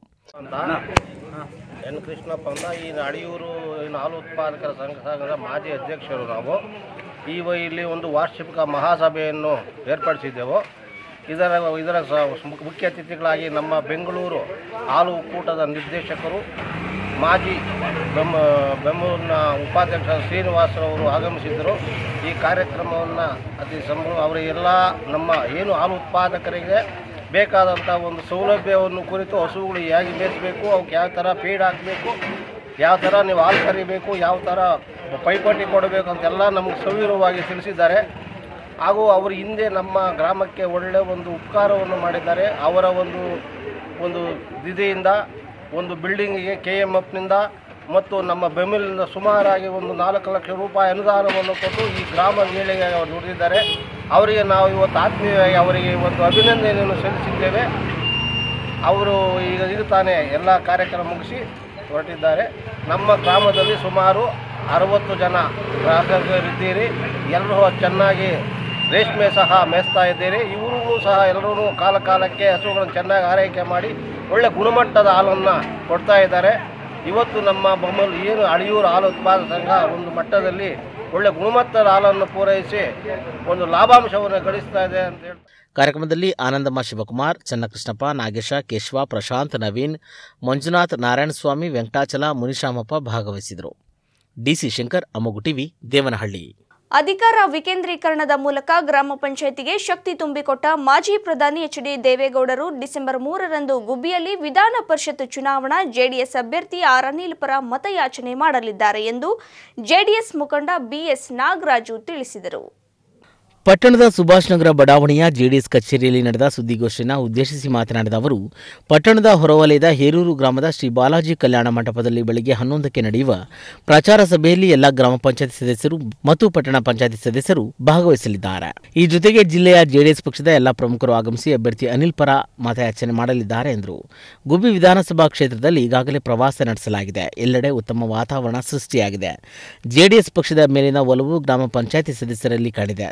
ಎನ್ ಕೃಷ್ಣಪ್ಪ ಅಂತ ಈ ಅಡಿಯೂರು ಏನು ಹಾಲು ಉತ್ಪಾದಕರ ಸಂಘ ಸಂಘದ ಮಾಜಿ ಅಧ್ಯಕ್ಷರು ನಾವು ಈ ವ- ಇಲ್ಲಿ ಒಂದು ವಾರ್ಷಿಕ ಮಹಾಸಭೆಯನ್ನು ಏರ್ಪಡಿಸಿದ್ದೆವು ಇದರ ಇದರ ಸ- ಮುಖ್ಯ ಅತಿಥಿಗಳಾಗಿ ನಮ್ಮ ಬೆಂಗಳೂರು ಹಾಲು ಒಕ್ಕೂಟದ ನಿರ್ದೇಶಕರು ಮಾಜಿ ಬೆಮ್ಮ ಬೆಂಗಳೂರಿನ ಉಪಾಧ್ಯಕ್ಷ ಶ್ರೀನಿವಾಸರವರು ಆಗಮಿಸಿದ್ದರು ಈ ಕಾರ್ಯಕ್ರಮವನ್ನು ಅತಿ ಸಂಭ್ರ ಅವರ ಎಲ್ಲ ನಮ್ಮ ಏನು ಹಾಲು ಉತ್ಪಾದಕರಿಗೆ ಬೇಕಾದಂಥ ಒಂದು ಸೌಲಭ್ಯವನ್ನು ಕುರಿತು ಹಸುಗಳು ಹೇಗೆ ಮೇಯಿಸಬೇಕು ಅವಕ್ಕೆ ಯಾವ ಥರ ಫೀಡ್ ಹಾಕಬೇಕು ಯಾವ ಥರ ನೀವು ಹಾಲು ಕರಿಬೇಕು ಯಾವ ಥರ ಪೈಪೋಟಿ ಕೊಡಬೇಕು ಅಂತೆಲ್ಲ ನಮಗೆ ಸವಿರವಾಗಿ ತಿಳಿಸಿದ್ದಾರೆ ಹಾಗೂ ಅವರು ಹಿಂದೆ ನಮ್ಮ ಗ್ರಾಮಕ್ಕೆ ಒಳ್ಳೆಯ ಒಂದು ಉಪಕಾರವನ್ನು ಮಾಡಿದ್ದಾರೆ ಅವರ ಒಂದು ಒಂದು ನಿಧಿಯಿಂದ ಒಂದು ಬಿಲ್ಡಿಂಗಿಗೆ ಕೆ ಎಮ್ ಎಫ್ನಿಂದ ಮತ್ತು ನಮ್ಮ ಬೆಮಿಲಿಂದ ಸುಮಾರಾಗಿ ಒಂದು ನಾಲ್ಕು ಲಕ್ಷ ರೂಪಾಯಿ ಅನುದಾನವನ್ನು ಕೊಟ್ಟು ಈ ಗ್ರಾಮ ಏಳಿಗೆ ಅವರು ನುಡಿದಿದ್ದಾರೆ ಅವರಿಗೆ ನಾವು ಇವತ್ತು ಆತ್ಮೀಯವಾಗಿ ಅವರಿಗೆ ಒಂದು ಅಭಿನಂದನೆಯನ್ನು ಸಲ್ಲಿಸಿದ್ದೇವೆ ಅವರು ಈಗ ಈಗ ತಾನೇ ಎಲ್ಲ ಕಾರ್ಯಕ್ರಮ ಮುಗಿಸಿ ಹೊರಟಿದ್ದಾರೆ ನಮ್ಮ ಗ್ರಾಮದಲ್ಲಿ ಸುಮಾರು ಅರವತ್ತು ಜನ ಗ್ರಾಹಕರಿದ್ದೀರಿ ಎಲ್ಲರೂ ಚೆನ್ನಾಗಿ ರೇಷ್ಮೆ ಸಹ ಮೇಯಿಸ್ತಾ ಇದ್ದೀರಿ ಇವರು ಸಹ ಎಲ್ಲರೂ ಕಾಲ ಕಾಲಕ್ಕೆ ಹಸುಗಳನ್ನು ಚೆನ್ನಾಗಿ ಆರೈಕೆ ಮಾಡಿ ಒಳ್ಳೆ ಗುಣಮಟ್ಟದ ಹಾಲನ್ನು ಕೊಡ್ತಾ ಇದ್ದಾರೆ ಇವತ್ತು ನಮ್ಮ ಬೊಮ್ಮಲ್ ಏನು ಅಳಿಯೂರು ಹಾಲು ಉತ್ಪಾದಕ ಸಂಘ ಒಂದು ಮಟ್ಟದಲ್ಲಿ ಒಳ್ಳೆ ಗುಣಮಟ್ಟದ ಹಾಲನ್ನು ಪೂರೈಸಿ ಒಂದು ಲಾಭಾಂಶವನ್ನು ಗಳಿಸ್ತಾ ಇದೆ ಅಂತ ಹೇಳಿ ಕಾರ್ಯಕ್ರಮದಲ್ಲಿ ಆನಂದಮ್ಮ ಶಿವಕುಮಾರ್ ಚನ್ನಕೃಷ್ಣಪ್ಪ ನಾಗೇಶ ಕೇಶವ ಪ್ರಶಾಂತ್ ನವೀನ್ ಮಂಜುನಾಥ್ ನಾರಾಯಣಸ್ವಾಮಿ ವೆಂಕಟಾಚಲ ಮುನಿಶಾಮಪ್ಪ ಭಾಗವಹಿಸಿದರು ಡಿಸಿ ಶಂಕರ್ ಅಮ್ಮಗು ಟಿವಿ ದೇವನಹಳ್ಳಿ ಅಧಿಕಾರ ವಿಕೇಂದ್ರೀಕರಣದ ಮೂಲಕ ಗ್ರಾಮ ಪಂಚಾಯಿತಿಗೆ ಶಕ್ತಿ ತುಂಬಿಕೊಟ್ಟ ಮಾಜಿ ಪ್ರಧಾನಿ ಎಚ್ ಡಿ ದೇವೇಗೌಡರು ಡಿಸೆಂಬರ್ ಮೂರರಂದು ಗುಬ್ಬಿಯಲ್ಲಿ ವಿಧಾನ ಪರಿಷತ್ ಚುನಾವಣಾ ಜೆಡಿಎಸ್ ಅಭ್ಯರ್ಥಿ ಆರ್ ಅನಿಲ್ ಪರ ಮತಯಾಚನೆ ಮಾಡಲಿದ್ದಾರೆ ಎಂದು ಜೆಡಿಎಸ್ ಮುಖಂಡ ಬಿಎಸ್ ನಾಗರಾಜು ತಿಳಿಸಿದರು ಪಟ್ಟಣದ ಸುಭಾಷ್ ನಗರ ಬಡಾವಣೆಯ ಜೆಡಿಎಸ್ ಕಚೇರಿಯಲ್ಲಿ ನಡೆದ ಸುದ್ದಿಗೋಷ್ಠಿಯನ್ನು ಉದ್ದೇಶಿಸಿ ಮಾತನಾಡಿದ ಅವರು ಪಟ್ಟಣದ ಹೊರವಲಯದ ಹೇರೂರು ಗ್ರಾಮದ ಶ್ರೀ ಬಾಲಾಜಿ ಕಲ್ಯಾಣ ಮಂಟಪದಲ್ಲಿ ಬೆಳಗ್ಗೆ ಹನ್ನೊಂದಕ್ಕೆ ನಡೆಯುವ ಪ್ರಚಾರ ಸಭೆಯಲ್ಲಿ ಎಲ್ಲ ಗ್ರಾಮ ಪಂಚಾಯತ್ ಸದಸ್ಯರು ಮತ್ತು ಪಟ್ಟಣ ಪಂಚಾಯತ್ ಸದಸ್ಯರು ಭಾಗವಹಿಸಲಿದ್ದಾರೆ ಈ ಜೊತೆಗೆ ಜಿಲ್ಲೆಯ ಜೆಡಿಎಸ್ ಪಕ್ಷದ ಎಲ್ಲ ಪ್ರಮುಖರು ಆಗಮಿಸಿ ಅಭ್ಯರ್ಥಿ ಅನಿಲ್ ಪರ ಮತಯಾಚನೆ ಮಾಡಲಿದ್ದಾರೆ ಎಂದರು ಗುಬ್ಬಿ ವಿಧಾನಸಭಾ ಕ್ಷೇತ್ರದಲ್ಲಿ ಈಗಾಗಲೇ ಪ್ರವಾಸ ನಡೆಸಲಾಗಿದೆ ಎಲ್ಲೆಡೆ ಉತ್ತಮ ವಾತಾವರಣ ಸೃಷ್ಟಿಯಾಗಿದೆ ಜೆಡಿಎಸ್ ಪಕ್ಷದ ಮೇಲಿನ ಒಲವು ಗ್ರಾಮ ಪಂಚಾಯತಿ ಸದಸ್ಯರಲ್ಲಿ ಕಾಣಿದೆ ದೇವೇಗೌಡ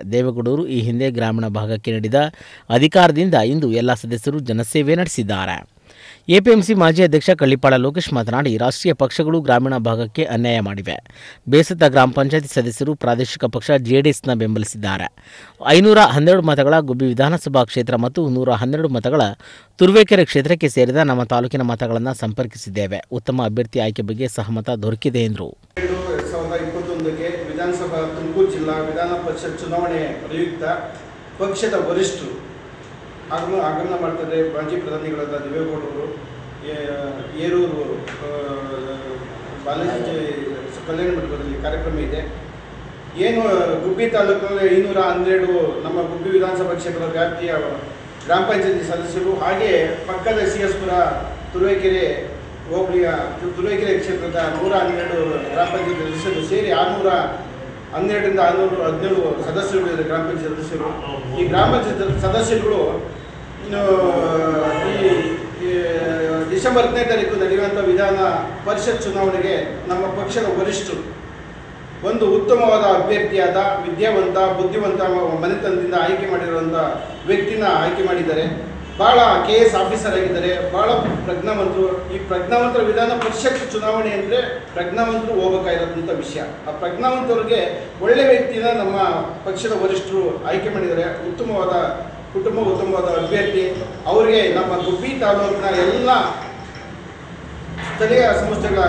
ಬೆಂಗಳೂರು ಈ ಹಿಂದೆ ಗ್ರಾಮೀಣ ಭಾಗಕ್ಕೆ ನೀಡಿದ ಅಧಿಕಾರದಿಂದ ಇಂದು ಎಲ್ಲ ಸದಸ್ಯರು ಜನಸೇವೆ ನಡೆಸಿದ್ದಾರೆ ಎಪಿಎಂಸಿ ಮಾಜಿ ಅಧ್ಯಕ್ಷ ಕಳ್ಳಿಪಾಳ ಲೋಕೇಶ್ ಮಾತನಾಡಿ ರಾಷ್ಟ್ರೀಯ ಪಕ್ಷಗಳು ಗ್ರಾಮೀಣ ಭಾಗಕ್ಕೆ ಅನ್ಯಾಯ ಮಾಡಿವೆ ಬೇಸತ್ತ ಗ್ರಾಮ ಪಂಚಾಯತಿ ಸದಸ್ಯರು ಪ್ರಾದೇಶಿಕ ಪಕ್ಷ ಜೆಡಿಎಸ್ನ ಬೆಂಬಲಿಸಿದ್ದಾರೆ ಐನೂರ ಹನ್ನೆರಡು ಮತಗಳ ಗುಬ್ಬಿ ವಿಧಾನಸಭಾ ಕ್ಷೇತ್ರ ಮತ್ತು ನೂರ ಹನ್ನೆರಡು ಮತಗಳ ತುರುವೇಕೆರೆ ಕ್ಷೇತ್ರಕ್ಕೆ ಸೇರಿದ ನಮ್ಮ ತಾಲೂಕಿನ ಮತಗಳನ್ನು ಸಂಪರ್ಕಿಸಿದ್ದೇವೆ ಉತ್ತಮ ಅಭ್ಯರ್ಥಿ ಆಯ್ಕೆ ಬಗ್ಗೆ ಸಹಮತ ದೊರಕಿದೆ ಎಂದರು ಎರಡು ಎರಡು ಸಾವಿರದ ಇಪ್ಪತ್ತೊಂದಕ್ಕೆ ವಿಧಾನಸಭಾ ತುಮಕೂರು ಜಿಲ್ಲಾ ವಿಧಾನ ಪರಿಷತ್ ಚುನಾವಣೆ ಪ್ರಯುಕ್ತ ಪಕ್ಷದ ವರಿಷ್ಠರು ಆಗಮನ ಆಗಮನ ಮಾಡ್ತಾರೆ ಮಾಜಿ ಪ್ರಧಾನಿಗಳಾದ ದೇವೇಗೌಡರು ಏ- ಏರೂರು ಆ, ಬಾಲಾಜಿ ಕಲ್ಯಾಣ ಮಂಟಪದಲ್ಲಿ ಕಾರ್ಯಕ್ರಮ ಇದೆ ಏನು ಗುಬ್ಬಿ ತಾಲೂಕಿನಲ್ಲಿ ಐನೂರ ಹನ್ನೆರಡು ನಮ್ಮ ಗುಬ್ಬಿ ವಿಧಾನಸಭಾ ಕ್ಷೇತ್ರದ ವ್ಯಾಪ್ತಿಯ ಗ್ರಾಮ ಪಂಚಾಯತಿ ಸದಸ್ಯರು ಹಾಗೆ ಪಕ್ಕದ ಸಿ ಎಸ್ ಪುರ ತುರುವೇಕೆರೆ ಹೋಬಳಿಯ ತು- ತುರುವೇಕೆರೆ ಕ್ಷೇತ್ರದ ನೂರ ಹನ್ನೆರಡು ಗ್ರಾಮ ಪಂಚಾಯತಿ ಸದಸ್ಯರು ಸೇರಿ ಆರುನೂರ ಹನ್ನೆರಡರಿಂದ ಆರುನೂರ ಹದಿನೇಳು ಸದಸ್ಯರು ಇದ್ದಾರೆ ಗ್ರಾಮ ಪಂಚಾಯತ್ ಸದಸ್ಯರು ಈ ಗ್ರಾಮ ಪಂಚಾಯತ್ ಸದಸ್ಯರುಗಳು ಇನ್ನು ಈ ಈ ಡಿಸೆಂಬರ್ ಹದಿನೈದು ತಾರೀಕು ನಡೆಯುವಂಥ ವಿಧಾನ ಪರಿಷತ್ ಚುನಾವಣೆಗೆ ನಮ್ಮ ಪಕ್ಷದ ವರಿಷ್ಠರು ಒಂದು ಉತ್ತಮವಾದ ಅಭ್ಯರ್ಥಿಯಾದ ವಿದ್ಯಾವಂತ ಬುದ್ಧಿವಂತ ಮ- ಮನೆತನದಿಂದ ಆಯ್ಕೆ ಮಾಡಿರುವಂಥ ವ್ಯಕ್ತಿನ ಆಯ್ಕೆ ಮಾಡಿದ್ದಾರೆ ಭಾಳ ಕೆ ಎಸ್ ಆಫೀಸರ್ ಆಗಿದ್ದಾರೆ ಭಾಳ ಪ್ರಜ್ಞಾವಂತರು ಈ ಪ್ರಜ್ಞಾವಂತರ ವಿಧಾನ ಪರಿಷತ್ ಚುನಾವಣೆ ಅಂದರೆ ಪ್ರಜ್ಞಾವಂತರು ಹೋಗಬೇಕಾಗಿರೋದಂಥ ವಿಷಯ ಆ ಪ್ರಜ್ಞಾವಂತರಿಗೆ ಒಳ್ಳೆ ವ್ಯಕ್ತಿನ ನಮ್ಮ ಪಕ್ಷದ ವರಿಷ್ಠರು ಆಯ್ಕೆ ಮಾಡಿದ್ದಾರೆ ಉತ್ತಮವಾದ ಕುಟುಂಬ ಉತ್ತಮವಾದ ಅಭ್ಯರ್ಥಿ ಅವರಿಗೆ ನಮ್ಮ ಗುಬ್ಬಿ ತಾಲೂಕಿನ ಎಲ್ಲ ಸ್ಥಳೀಯ ಸಂಸ್ಥೆಗಳ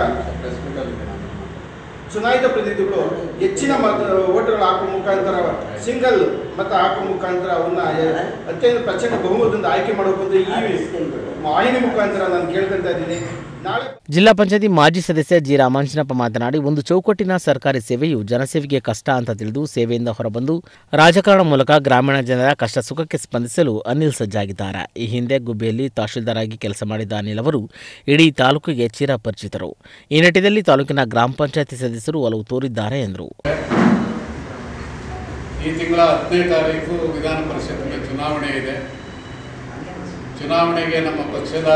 ಚುನಾಯಿತ ಪ್ರತಿನಿಧಿಗಳು ಹೆಚ್ಚಿನ ಮತ ಓಟ್ಗಳು ಹಾಕುವ ಮುಖಾಂತರ ಸಿಂಗಲ್ ಮತ ಹಾಕುವ ಮುಖಾಂತರ ಅವನ್ನ ಅತ್ಯಂತ ಪ್ರಚಂಡ ಬಹುಮತದಿಂದ ಆಯ್ಕೆ ಮಾಡಬೇಕಂತ ಈ ವಾಹಿನಿ ಮುಖಾಂತರ ನಾನು ಕೇಳ್ಕೊಂತ ಇದ್ದೀನಿ ನಾಳೆ ಜಿಲ್ಲಾ ಪಂಚಾಯತಿ ಮಾಜಿ ಸದಸ್ಯ ಜಿ ರಾಮಾಂಜನಪ್ಪ ಮಾತನಾಡಿ ಒಂದು ಚೌಕಟ್ಟಿನ ಸರ್ಕಾರಿ ಸೇವೆಯು ಜನಸೇವೆಗೆ ಕಷ್ಟ ಅಂತ ತಿಳಿದು ಸೇವೆಯಿಂದ ಹೊರಬಂದು ರಾಜಕಾರಣ ಮೂಲಕ ಗ್ರಾಮೀಣ ಜನರ ಕಷ್ಟ ಸುಖಕ್ಕೆ ಸ್ಪಂದಿಸಲು ಅನಿಲ್ ಸಜ್ಜಾಗಿದ್ದಾರೆ ಈ ಹಿಂದೆ ಗುಬ್ಬಿಯಲ್ಲಿ ತಹಶೀಲ್ದಾರ್ ಆಗಿ ಕೆಲಸ ಮಾಡಿದ ಅನಿಲ್ ಅವರು ಇಡೀ ತಾಲೂಕಿಗೆ ಚಿರಪರಿಚಿತರು ಈ ನಿಟ್ಟಿನಲ್ಲಿ ತಾಲೂಕಿನ ಗ್ರಾಮ ಪಂಚಾಯತಿ ಸದಸ್ಯರು ಒಲವು ತೋರಿದ್ದಾರೆ ಎಂದರು ಈ ತಿಂಗಳ ಹತ್ತನೇ ತಾರೀಕು ವಿಧಾನ ಪರಿಷತ್ಗೆ ಚುನಾವಣೆ ಇದೆ ಚುನಾವಣೆಗೆ ನಮ್ಮ ಪಕ್ಷದ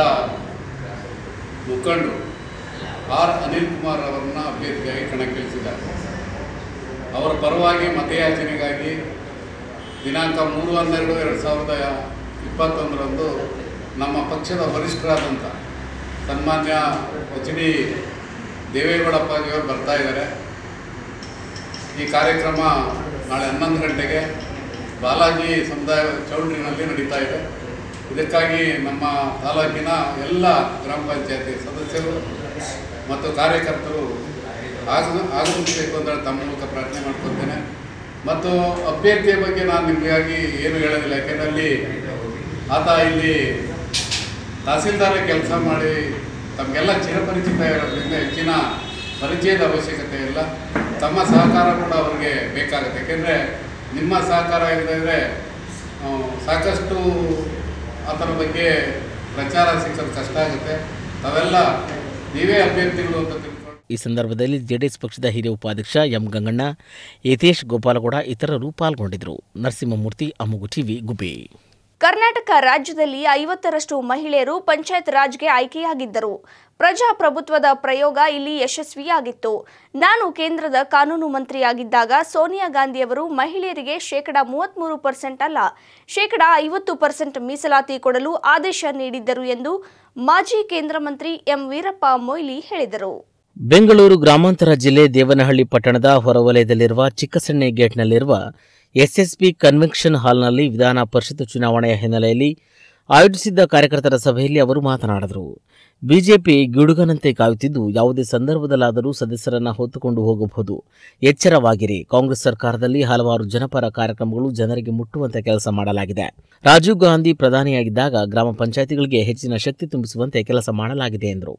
ಮುಖಂಡರು ಆರ್ ಅನಿಲ್ ಕುಮಾರ್ ಅವರನ್ನ ಅಭ್ಯರ್ಥಿಯಾಗಿ ಕಣಕ್ಕಿಳಿಸಿದ್ದಾರೆ ಅವರ ಪರವಾಗಿ ಮತಯಾಚನೆಗಾಗಿ ದಿನಾಂಕ ಮೂರು ಹನ್ನೆರಡು ಎರಡು ಸಾವಿರದ ಇಪ್ಪತ್ತೊಂದರಂದು ನಮ್ಮ ಪಕ್ಷದ ವರಿಷ್ಠರಾದಂಥ ಸನ್ಮಾನ್ಯ ಎಚ್ ಡಿ ದೇವೇಗೌಡಪ್ಪಾಜಿಯವರು ಬರ್ತಾ ಇದ್ದಾರೆ ಈ ಕಾರ್ಯಕ್ರಮ ನಾಳೆ ಹನ್ನೊಂದು ಗಂಟೆಗೆ ಬಾಲಾಜಿ ಸಮುದಾಯ ಚೌಲ್ಟ್ರಿನಲ್ಲಿ ನಡೀತಾ ಇದೆ ಇದಕ್ಕಾಗಿ ನಮ್ಮ ತಾಲೂಕಿನ ಎಲ್ಲ ಗ್ರಾಮ ಪಂಚಾಯತಿ ಸದಸ್ಯರು ಮತ್ತು ಕಾರ್ಯಕರ್ತರು ಆಗ ಆಗಮಿಸಬೇಕು ಅಂತ ತಮ್ಮ ಮೂಲಕ ಪ್ರಾರ್ಥನೆ ಮಾಡ್ಕೊತೇನೆ ಮತ್ತು ಅಭ್ಯರ್ಥಿಯ ಬಗ್ಗೆ ನಾನು ನಿಮಗಾಗಿ ಏನು ಹೇಳೋದಿಲ್ಲ ಯಾಕೆಂದರೆ ಅಲ್ಲಿ ಆತ ಇಲ್ಲಿ ತಹಸೀಲ್ದಾರ ಕೆಲಸ ಮಾಡಿ ತಮಗೆಲ್ಲ ಚಿರಪರಿಚಿತ ಇರೋದ್ರಿಂದ ಹೆಚ್ಚಿನ ಪರಿಚಯದ ಅವಶ್ಯಕತೆ ಇಲ್ಲ ತಮ್ಮ ಸಹಕಾರ ಕೂಡ ಅವರಿಗೆ ಬೇಕಾಗುತ್ತೆ ಯಾಕೆಂದರೆ ನಿಮ್ಮ ಸಹಕಾರ ಇಲ್ಲದಿದ್ದರೆ ಸಾಕಷ್ಟು ಆತನ ಬಗ್ಗೆ ಪ್ರಚಾರ ಸಿಕ್ಕಲು ಕಷ್ಟ ಆಗುತ್ತೆ ತಾವೆಲ್ಲ ನೀವೇ ಅಭ್ಯರ್ಥಿಗಳು ಅಂತ ತಿಳ್ಕೊಂಡು ಈ ಸಂದರ್ಭದಲ್ಲಿ ಜೆಡಿಎಸ್ ಪಕ್ಷದ ಹಿರಿಯ ಉಪಾಧ್ಯಕ್ಷ ಎಂ ಗಂಗಣ್ಣ ಯತೇಶ್ ಗೋಪಾಲಗೌಡ ಇತರರು ಪಾಲ್ಗೊಂಡಿದ್ದರು ನರಸಿಂಹಮೂರ್ತಿ ಅಮ್ಮುಗು ಟಿವಿ ಗುಬ್ಬಿ ಕರ್ನಾಟಕ ರಾಜ್ಯದಲ್ಲಿ ಐವತ್ತರಷ್ಟು ಮಹಿಳೆಯರು ಪಂಚಾಯತ್ ರಾಜ್ಗೆ ಆಯ್ಕೆಯಾಗಿದ್ದರು ಪ್ರಜಾಪ್ರಭುತ್ವದ ಪ್ರಯೋಗ ಇಲ್ಲಿ ಯಶಸ್ವಿಯಾಗಿತ್ತು ನಾನು ಕೇಂದ್ರದ ಕಾನೂನು ಮಂತ್ರಿಯಾಗಿದ್ದಾಗ ಸೋನಿಯಾ ಗಾಂಧಿಯವರು ಮಹಿಳೆಯರಿಗೆ ಶೇಕಡಾ ಮೂವತ್ಮೂರು ಪರ್ಸೆಂಟ್ ಅಲ್ಲ ಶೇಕಡಾ ಐವತ್ತು ಪರ್ಸೆಂಟ್ ಮೀಸಲಾತಿ ಕೊಡಲು ಆದೇಶ ನೀಡಿದ್ದರು ಎಂದು ಮಾಜಿ ಕೇಂದ್ರ ಮಂತ್ರಿ ಎಂ ವೀರಪ್ಪ ಮೊಯ್ಲಿ ಹೇಳಿದರು ಬೆಂಗಳೂರು ಗ್ರಾಮಾಂತರ ಜಿಲ್ಲೆ ದೇವನಹಳ್ಳಿ ಪಟ್ಟಣದ ಹೊರವಲಯದಲ್ಲಿರುವ ಚಿಕ್ಕಸಣ್ಣೆ ಗೇಟ್ನಲ್ಲಿರುವ ಎಸ್ಎಸ್ಪಿ ಕನ್ವೆನ್ಷನ್ ಹಾಲ್ನಲ್ಲಿ ವಿಧಾನ ಪರಿಷತ್ ಚುನಾವಣೆಯ ಹಿನ್ನೆಲೆಯಲ್ಲಿ ಆಯೋಜಿಸಿದ್ದ ಕಾರ್ಯಕರ್ತರ ಸಭೆಯಲ್ಲಿ ಅವರು ಮಾತನಾಡಿದರು ಬಿಜೆಪಿ ಗಿಡುಗನಂತೆ ಕಾಯುತ್ತಿದ್ದು ಯಾವುದೇ ಸಂದರ್ಭದಲ್ಲಾದರೂ ಸದಸ್ಯರನ್ನ ಹೊತ್ತುಕೊಂಡು ಹೋಗಬಹುದು ಎಚ್ಚರವಾಗಿರಿ ಕಾಂಗ್ರೆಸ್ ಸರ್ಕಾರದಲ್ಲಿ ಹಲವಾರು ಜನಪರ ಕಾರ್ಯಕ್ರಮಗಳು ಜನರಿಗೆ ಮುಟ್ಟುವಂತೆ ಕೆಲಸ ಮಾಡಲಾಗಿದೆ ರಾಜೀವ್ ಗಾಂಧಿ ಪ್ರಧಾನಿಯಾಗಿದ್ದಾಗ ಗ್ರಾಮ ಪಂಚಾಯತಿಗಳಿಗೆ ಹೆಚ್ಚಿನ ಶಕ್ತಿ ತುಂಬಿಸುವಂತೆ ಕೆಲಸ ಮಾಡಲಾಗಿದೆ ಎಂದರು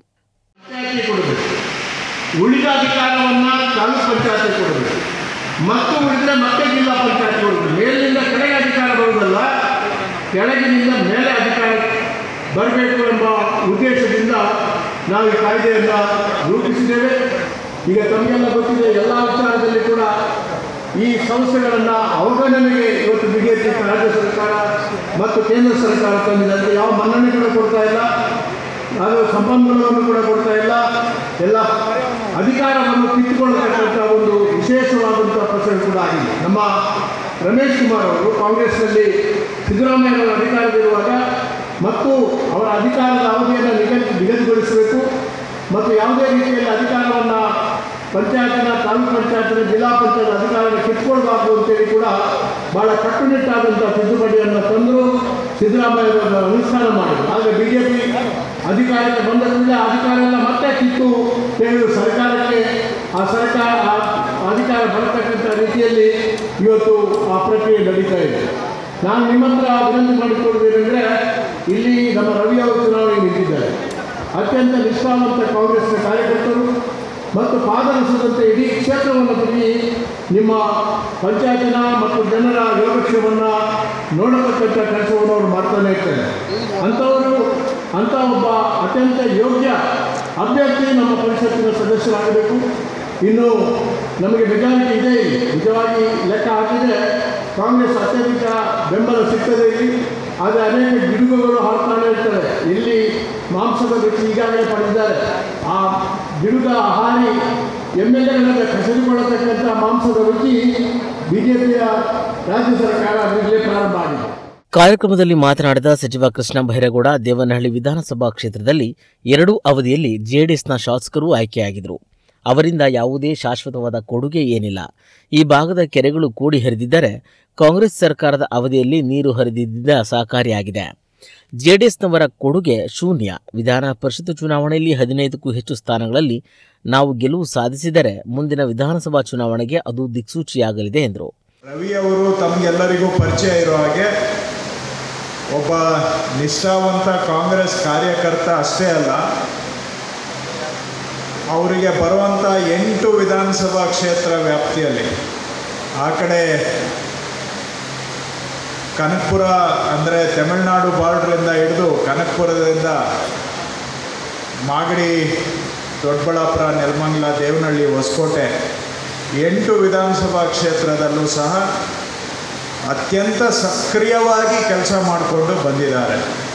ಉಳಿದ ಅಧಿಕಾರವನ್ನ ತಾಲೂಕು ಪಂಚಾಯತ್ ಕೊಡಬೇಕು ಮತ್ತು ಉಳಿದ್ರೆ ಮತ್ತೆ ಜಿಲ್ಲಾ ಪಂಚಾಯತ್ ಕೊಡಬೇಕು ಮೇಲಿನಿಂದ ಕೆಳಗೆ ಅಧಿಕಾರ ಬರುವುದಲ್ಲ ಕೆಳಗಿನಿಂದ ಮೇಲೆ ಅಧಿಕಾರ ಬರಬೇಕು ಎಂಬ ಉದ್ದೇಶದಿಂದ ನಾವು ಈ ಕಾಯ್ದೆಯನ್ನು ರೂಪಿಸಿದ್ದೇವೆ ಈಗ ತಮಗೆಲ್ಲ ಗೊತ್ತಿದೆ ಎಲ್ಲ ವಿಚಾರದಲ್ಲಿ ಕೂಡ ಈ ಸಂಸ್ಥೆಗಳನ್ನು ಅವಗಣನೆಗೆ ಇವತ್ತು ಬಿಜೆಪಿ ರಾಜ್ಯ ಸರ್ಕಾರ ಮತ್ತು ಕೇಂದ್ರ ಸರ್ಕಾರ ತಂದಿದೆ ಅಂದರೆ ಯಾವ ಮನ್ನಣೆ ಕೂಡ ಕೊಡ್ತಾ ಇಲ್ಲ ಅದು ಸಂಪನ್ಮೂಲವನ್ನು ಕೂಡ ಕೊಡ್ತಾ ಇಲ್ಲ ಎಲ್ಲ ಅಧಿಕಾರವನ್ನು ಕಿತ್ತುಕೊಳ್ಳತಕ್ಕಂಥ ಒಂದು ವಿಶೇಷವಾದಂಥ ಪ್ರಸಂಗ ಕೂಡ ಆಗಿದೆ ನಮ್ಮ ರಮೇಶ್ ಕುಮಾರ್ ಅವರು ಕಾಂಗ್ರೆಸ್ನಲ್ಲಿ ಸಿದ್ದರಾಮಯ್ಯನವರ ಅಧಿಕಾರದಲ್ಲಿರುವಾಗ ಮತ್ತು ಅವರ ಅಧಿಕಾರದ ಅವಧಿಯನ್ನು ನಿಗದಿ ನಿಗದಿಗೊಳಿಸಬೇಕು ಮತ್ತು ಯಾವುದೇ ರೀತಿಯಲ್ಲಿ ಅಧಿಕಾರವನ್ನು ಪಂಚಾಯತಿನ ತಾಲೂಕು ಪಂಚಾಯತಿನ ಜಿಲ್ಲಾ ಪಂಚಾಯತ್ ಅಧಿಕಾರವನ್ನು ಕಿತ್ಕೊಳ್ಬಾರ್ದು ಅಂತೇಳಿ ಕೂಡ ಭಾಳ ಕಟ್ಟುನಿಟ್ಟಾದಂಥ ತಿದ್ದುಪಡಿಯನ್ನು ತಂದರು ಸಿದ್ದರಾಮಯ್ಯ ಅನುಷ್ಠಾನ ಮಾಡಿದರು ಆದರೆ ಬಿ ಜೆ ಪಿ ಅಧಿಕಾರಕ್ಕೆ ಬಂದ ಕೂಡಲೇ ಆ ಅಧಿಕಾರ ಎಲ್ಲ ಮತ್ತೆ ಕಿತ್ತು ತೆಗೆದು ಸರ್ಕಾರಕ್ಕೆ ಆ ಸರ್ಕಾರ ಆ ಅಧಿಕಾರ ಬರತಕ್ಕಂಥ ರೀತಿಯಲ್ಲಿ ಇವತ್ತು ಆ ಪ್ರಕ್ರಿಯೆ ನಡೀತಾ ಇದೆ ನಾನು ನಿಮ್ಮ ಹತ್ರ ವಿನಂತಿ ಮಾಡಿಕೊಳ್ಳುವುದೇನೆಂದರೆ ಇಲ್ಲಿ ನಮ್ಮ ರವಿ ಅವರು ಚುನಾವಣೆ ನಿಂತಿದ್ದಾರೆ ಅತ್ಯಂತ ನಿಷ್ಠಾವಂತ ಕಾಂಗ್ರೆಸ್ನ ಕಾರ್ಯಕರ್ತರು ಮತ್ತು ಪಾದರಸದಂತೆ ಇಡೀ ಕ್ಷೇತ್ರವನ್ನು ತಿರುಗಿ ನಿಮ್ಮ ಪಂಚಾಯತಿನ ಮತ್ತು ಜನರ ಯೋಗಕ್ಷೇಮವನ್ನು ನೋಡತಕ್ಕಂಥ ಕೆಲಸವನ್ನು ಅವರು ಮಾಡ್ತಾನೆ ಇರ್ತಾರೆ ಅಂಥವರು ಅಂಥ ಒಬ್ಬ ಅತ್ಯಂತ ಯೋಗ್ಯ ಅಭ್ಯರ್ಥಿ ನಮ್ಮ ಪರಿಷತ್ತಿನ ಸದಸ್ಯರಾಗಬೇಕು ಇನ್ನು ನಮಗೆ ಮೆಜಾರಿಟಿ ಇದೆ ಇಲ್ಲಿ ನಿಜವಾಗಿ ಲೆಕ್ಕ ಹಾಕಿದರೆ ಕಾಂಗ್ರೆಸ್ ಅತ್ಯಧಿಕ ಬೆಂಬಲ ಸಿಗ್ತದೆ ಇಲ್ಲಿ ಆದರೆ ಅನೇಕ ಗಿಡುಗುಗಳು ಹಾರ್ತಾನೆ ಇರ್ತವೆ ಇಲ್ಲಿ ಮಾಂಸದ ರುಚಿ ಈಗಾಗಲೇ ಪಡೆದಿದ್ದಾರೆ ಆ ಗಿಡುಗ ಹಾರಿ ಎಮ್ ಎಲ್ ಎಗಳಿಂದ ಕಸಿದುಕೊಳ್ಳತಕ್ಕಂಥ ಮಾಂಸದ ರುಚಿ ಬಿ ಜೆ ಪಿಯ ರಾಜ್ಯ ಸರ್ಕಾರ ಈಗಲೇ ಪ್ರಾರಂಭ ಆಗಿದೆ ಕಾರ್ಯಕ್ರಮದಲ್ಲಿ ಮಾತನಾಡಿದ ಸಚಿವ ಕೃಷ್ಣ ಬೈರೇಗೌಡ ದೇವನಹಳ್ಳಿ ವಿಧಾನಸಭಾ ಕ್ಷೇತ್ರದಲ್ಲಿ ಎರಡೂ ಅವಧಿಯಲ್ಲಿ ಜೆಡಿಎಸ್ನ ಶಾಸಕರು ಆಯ್ಕೆಯಾಗಿದ್ದರು ಅವರಿಂದ ಯಾವುದೇ ಶಾಶ್ವತವಾದ ಕೊಡುಗೆ ಏನಿಲ್ಲ ಈ ಭಾಗದ ಕೆರೆಗಳು ಕೂಡಿ ಹರಿದಿದ್ದರೆ ಕಾಂಗ್ರೆಸ್ ಸರ್ಕಾರದ ಅವಧಿಯಲ್ಲಿ ನೀರು ಹರಿದಿದ್ದ ಸಹಕಾರಿಯಾಗಿದೆ ಜೆಡಿಎಸ್ನವರ ಕೊಡುಗೆ ಶೂನ್ಯ ವಿಧಾನ ಪರಿಷತ್ ಚುನಾವಣೆಯಲ್ಲಿ ಹದಿನೈದಕ್ಕೂ ಹೆಚ್ಚು ಸ್ಥಾನಗಳಲ್ಲಿ ನಾವು ಗೆಲುವು ಸಾಧಿಸಿದರೆ ಮುಂದಿನ ವಿಧಾನಸಭಾ ಚುನಾವಣೆಗೆ ಅದು ದಿಕ್ಸೂಚಿಯಾಗಲಿದೆ ಎಂದರು ರವಿ ಅವರು ತಮಗೆಲ್ಲರಿಗೂ ಪರಿಚಯ ಇರೋ ಹಾಗೆ ಒಬ್ಬ ನಿಷ್ಠಾವಂತ ಕಾಂಗ್ರೆಸ್ ಕಾರ್ಯಕರ್ತ ಅಷ್ಟೇ ಅಲ್ಲ ಅವರಿಗೆ ಬರುವಂಥ ಎಂಟು ವಿಧಾನಸಭಾ ಕ್ಷೇತ್ರ ವ್ಯಾಪ್ತಿಯಲ್ಲಿ ಆ ಕಡೆ ಕನಕಪುರ ಅಂದರೆ ತಮಿಳುನಾಡು ಬಾರ್ಡ್ರಿಂದ ಹಿಡಿದು ಕನಕಪುರದಿಂದ ಮಾಗಡಿ ದೊಡ್ಡಬಳ್ಳಾಪುರ ನೆಲಮಂಗಲ ದೇವನಹಳ್ಳಿ ಹೊಸಕೋಟೆ ಎಂಟು ವಿಧಾನಸಭಾ ಕ್ಷೇತ್ರದಲ್ಲೂ ಸಹ ಅತ್ಯಂತ ಸಕ್ರಿಯವಾಗಿ ಕೆಲಸ ಮಾಡಿಕೊಂಡು ಬಂದಿದ್ದಾರೆ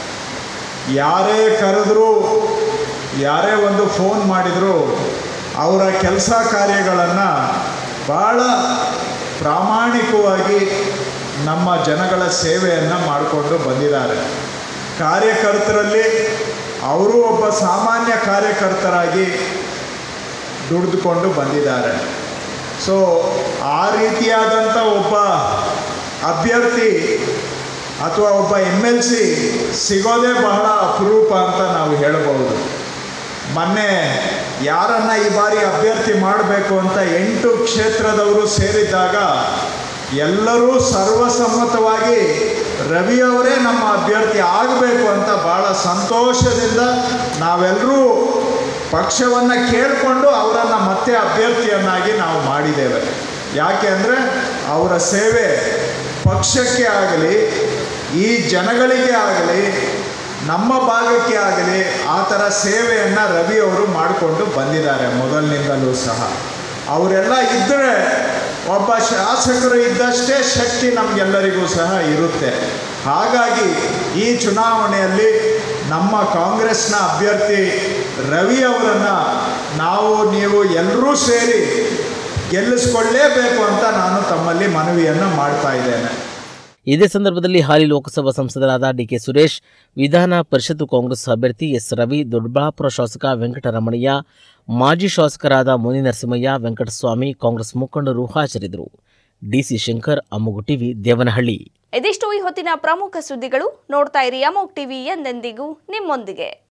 ಯಾರೇ ಕರೆದರೂ ಯಾರೇ ಒಂದು ಫೋನ್ ಮಾಡಿದರೂ ಅವರ ಕೆಲಸ ಕಾರ್ಯಗಳನ್ನು ಭಾಳ ಪ್ರಾಮಾಣಿಕವಾಗಿ ನಮ್ಮ ಜನಗಳ ಸೇವೆಯನ್ನು ಮಾಡಿಕೊಂಡು ಬಂದಿದ್ದಾರೆ ಕಾರ್ಯಕರ್ತರಲ್ಲಿ ಅವರು ಒಬ್ಬ ಸಾಮಾನ್ಯ ಕಾರ್ಯಕರ್ತರಾಗಿ ದುಡಿದುಕೊಂಡು ಬಂದಿದ್ದಾರೆ ಸೊ ಆ ರೀತಿಯಾದಂಥ ಒಬ್ಬ ಅಭ್ಯರ್ಥಿ ಅಥವಾ ಒಬ್ಬ ಎಮ್ ಎಲ್ ಸಿ ಸಿಗೋದೇ ಬಹಳ ಅಪರೂಪ ಅಂತ ನಾವು ಹೇಳಬಹುದು ಮೊನ್ನೆ ಯಾರನ್ನ ಈ ಬಾರಿ ಅಭ್ಯರ್ಥಿ ಮಾಡಬೇಕು ಅಂತ ಎಂಟು ಕ್ಷೇತ್ರದವರು ಸೇರಿದ್ದಾಗ ಎಲ್ಲರೂ ಸರ್ವಸಮ್ಮತವಾಗಿ ರವಿಯವರೇ ನಮ್ಮ ಅಭ್ಯರ್ಥಿ ಆಗಬೇಕು ಅಂತ ಭಾಳ ಸಂತೋಷದಿಂದ ನಾವೆಲ್ಲರೂ ಪಕ್ಷವನ್ನು ಕೇಳಿಕೊಂಡು ಅವರನ್ನು ಮತ್ತೆ ಅಭ್ಯರ್ಥಿಯನ್ನಾಗಿ ನಾವು ಮಾಡಿದ್ದೇವೆ ಯಾಕೆ ಅಂದರೆ ಅವರ ಸೇವೆ ಪಕ್ಷಕ್ಕೆ ಆಗಲಿ ಈ ಜನಗಳಿಗೆ ಆಗಲಿ ನಮ್ಮ ಭಾಗಕ್ಕೆ ಆಗಲಿ ಆ ಥರ ಸೇವೆಯನ್ನು ರವಿಯವರು ಮಾಡಿಕೊಂಡು ಬಂದಿದ್ದಾರೆ ಮೊದಲಿನಿಂದಲೂ ಸಹ ಅವರೆಲ್ಲ ಇದ್ದರೆ ಒಬ್ಬ ಶಾಸಕರು ಇದ್ದಷ್ಟೇ ಶಕ್ತಿ ನಮಗೆಲ್ಲರಿಗೂ ಸಹ ಇರುತ್ತೆ ಹಾಗಾಗಿ ಈ ಚುನಾವಣೆಯಲ್ಲಿ ನಮ್ಮ ಕಾಂಗ್ರೆಸ್ನ ಅಭ್ಯರ್ಥಿ ರವಿ ಅವರನ್ನು ನಾವು ನೀವು ಎಲ್ಲರೂ ಸೇರಿ ಗೆಲ್ಲಿಸ್ಕೊಳ್ಳೇಬೇಕು ಅಂತ ನಾನು ತಮ್ಮಲ್ಲಿ ಮನವಿಯನ್ನು ಮಾಡ್ತಾ ಇದ್ದೇನೆ ಇದೇ ಸಂದರ್ಭದಲ್ಲಿ ಹಾಲಿ ಲೋಕಸಭಾ ಸಂಸದರಾದ ಡಿಕೆ ಸುರೇಶ್ ವಿಧಾನ ಪರಿಷತ್ ಕಾಂಗ್ರೆಸ್ ಅಭ್ಯರ್ಥಿ ಎಸ್ ರವಿ ದೊಡ್ಡಬಳ್ಳಾಪುರ ಶಾಸಕ ವೆಂಕಟರಮಣಯ್ಯ ಮಾಜಿ ಶಾಸಕರಾದ ಮುನಿ ನರಸಿಂಹಯ್ಯ ವೆಂಕಟಸ್ವಾಮಿ ಕಾಂಗ್ರೆಸ್ ಮುಖಂಡರು ಹಾಜರಿದ್ದರು ಡಿಸಿ ಶಂಕರ್ ಅಮ್ಮಗು ಟಿವಿ ದೇವನಹಳ್ಳಿ ಇದಿಷ್ಟು ಈ ಹೊತ್ತಿನ ಪ್ರಮುಖ ಸುದ್ದಿಗಳು ನೋಡ್ತಾ ಇರಿ ಅಮೋಕ್ ಟಿವಿ ಎಂದೆಂದಿಗೂ ನಿಮ್ಮೊಂದಿಗೆ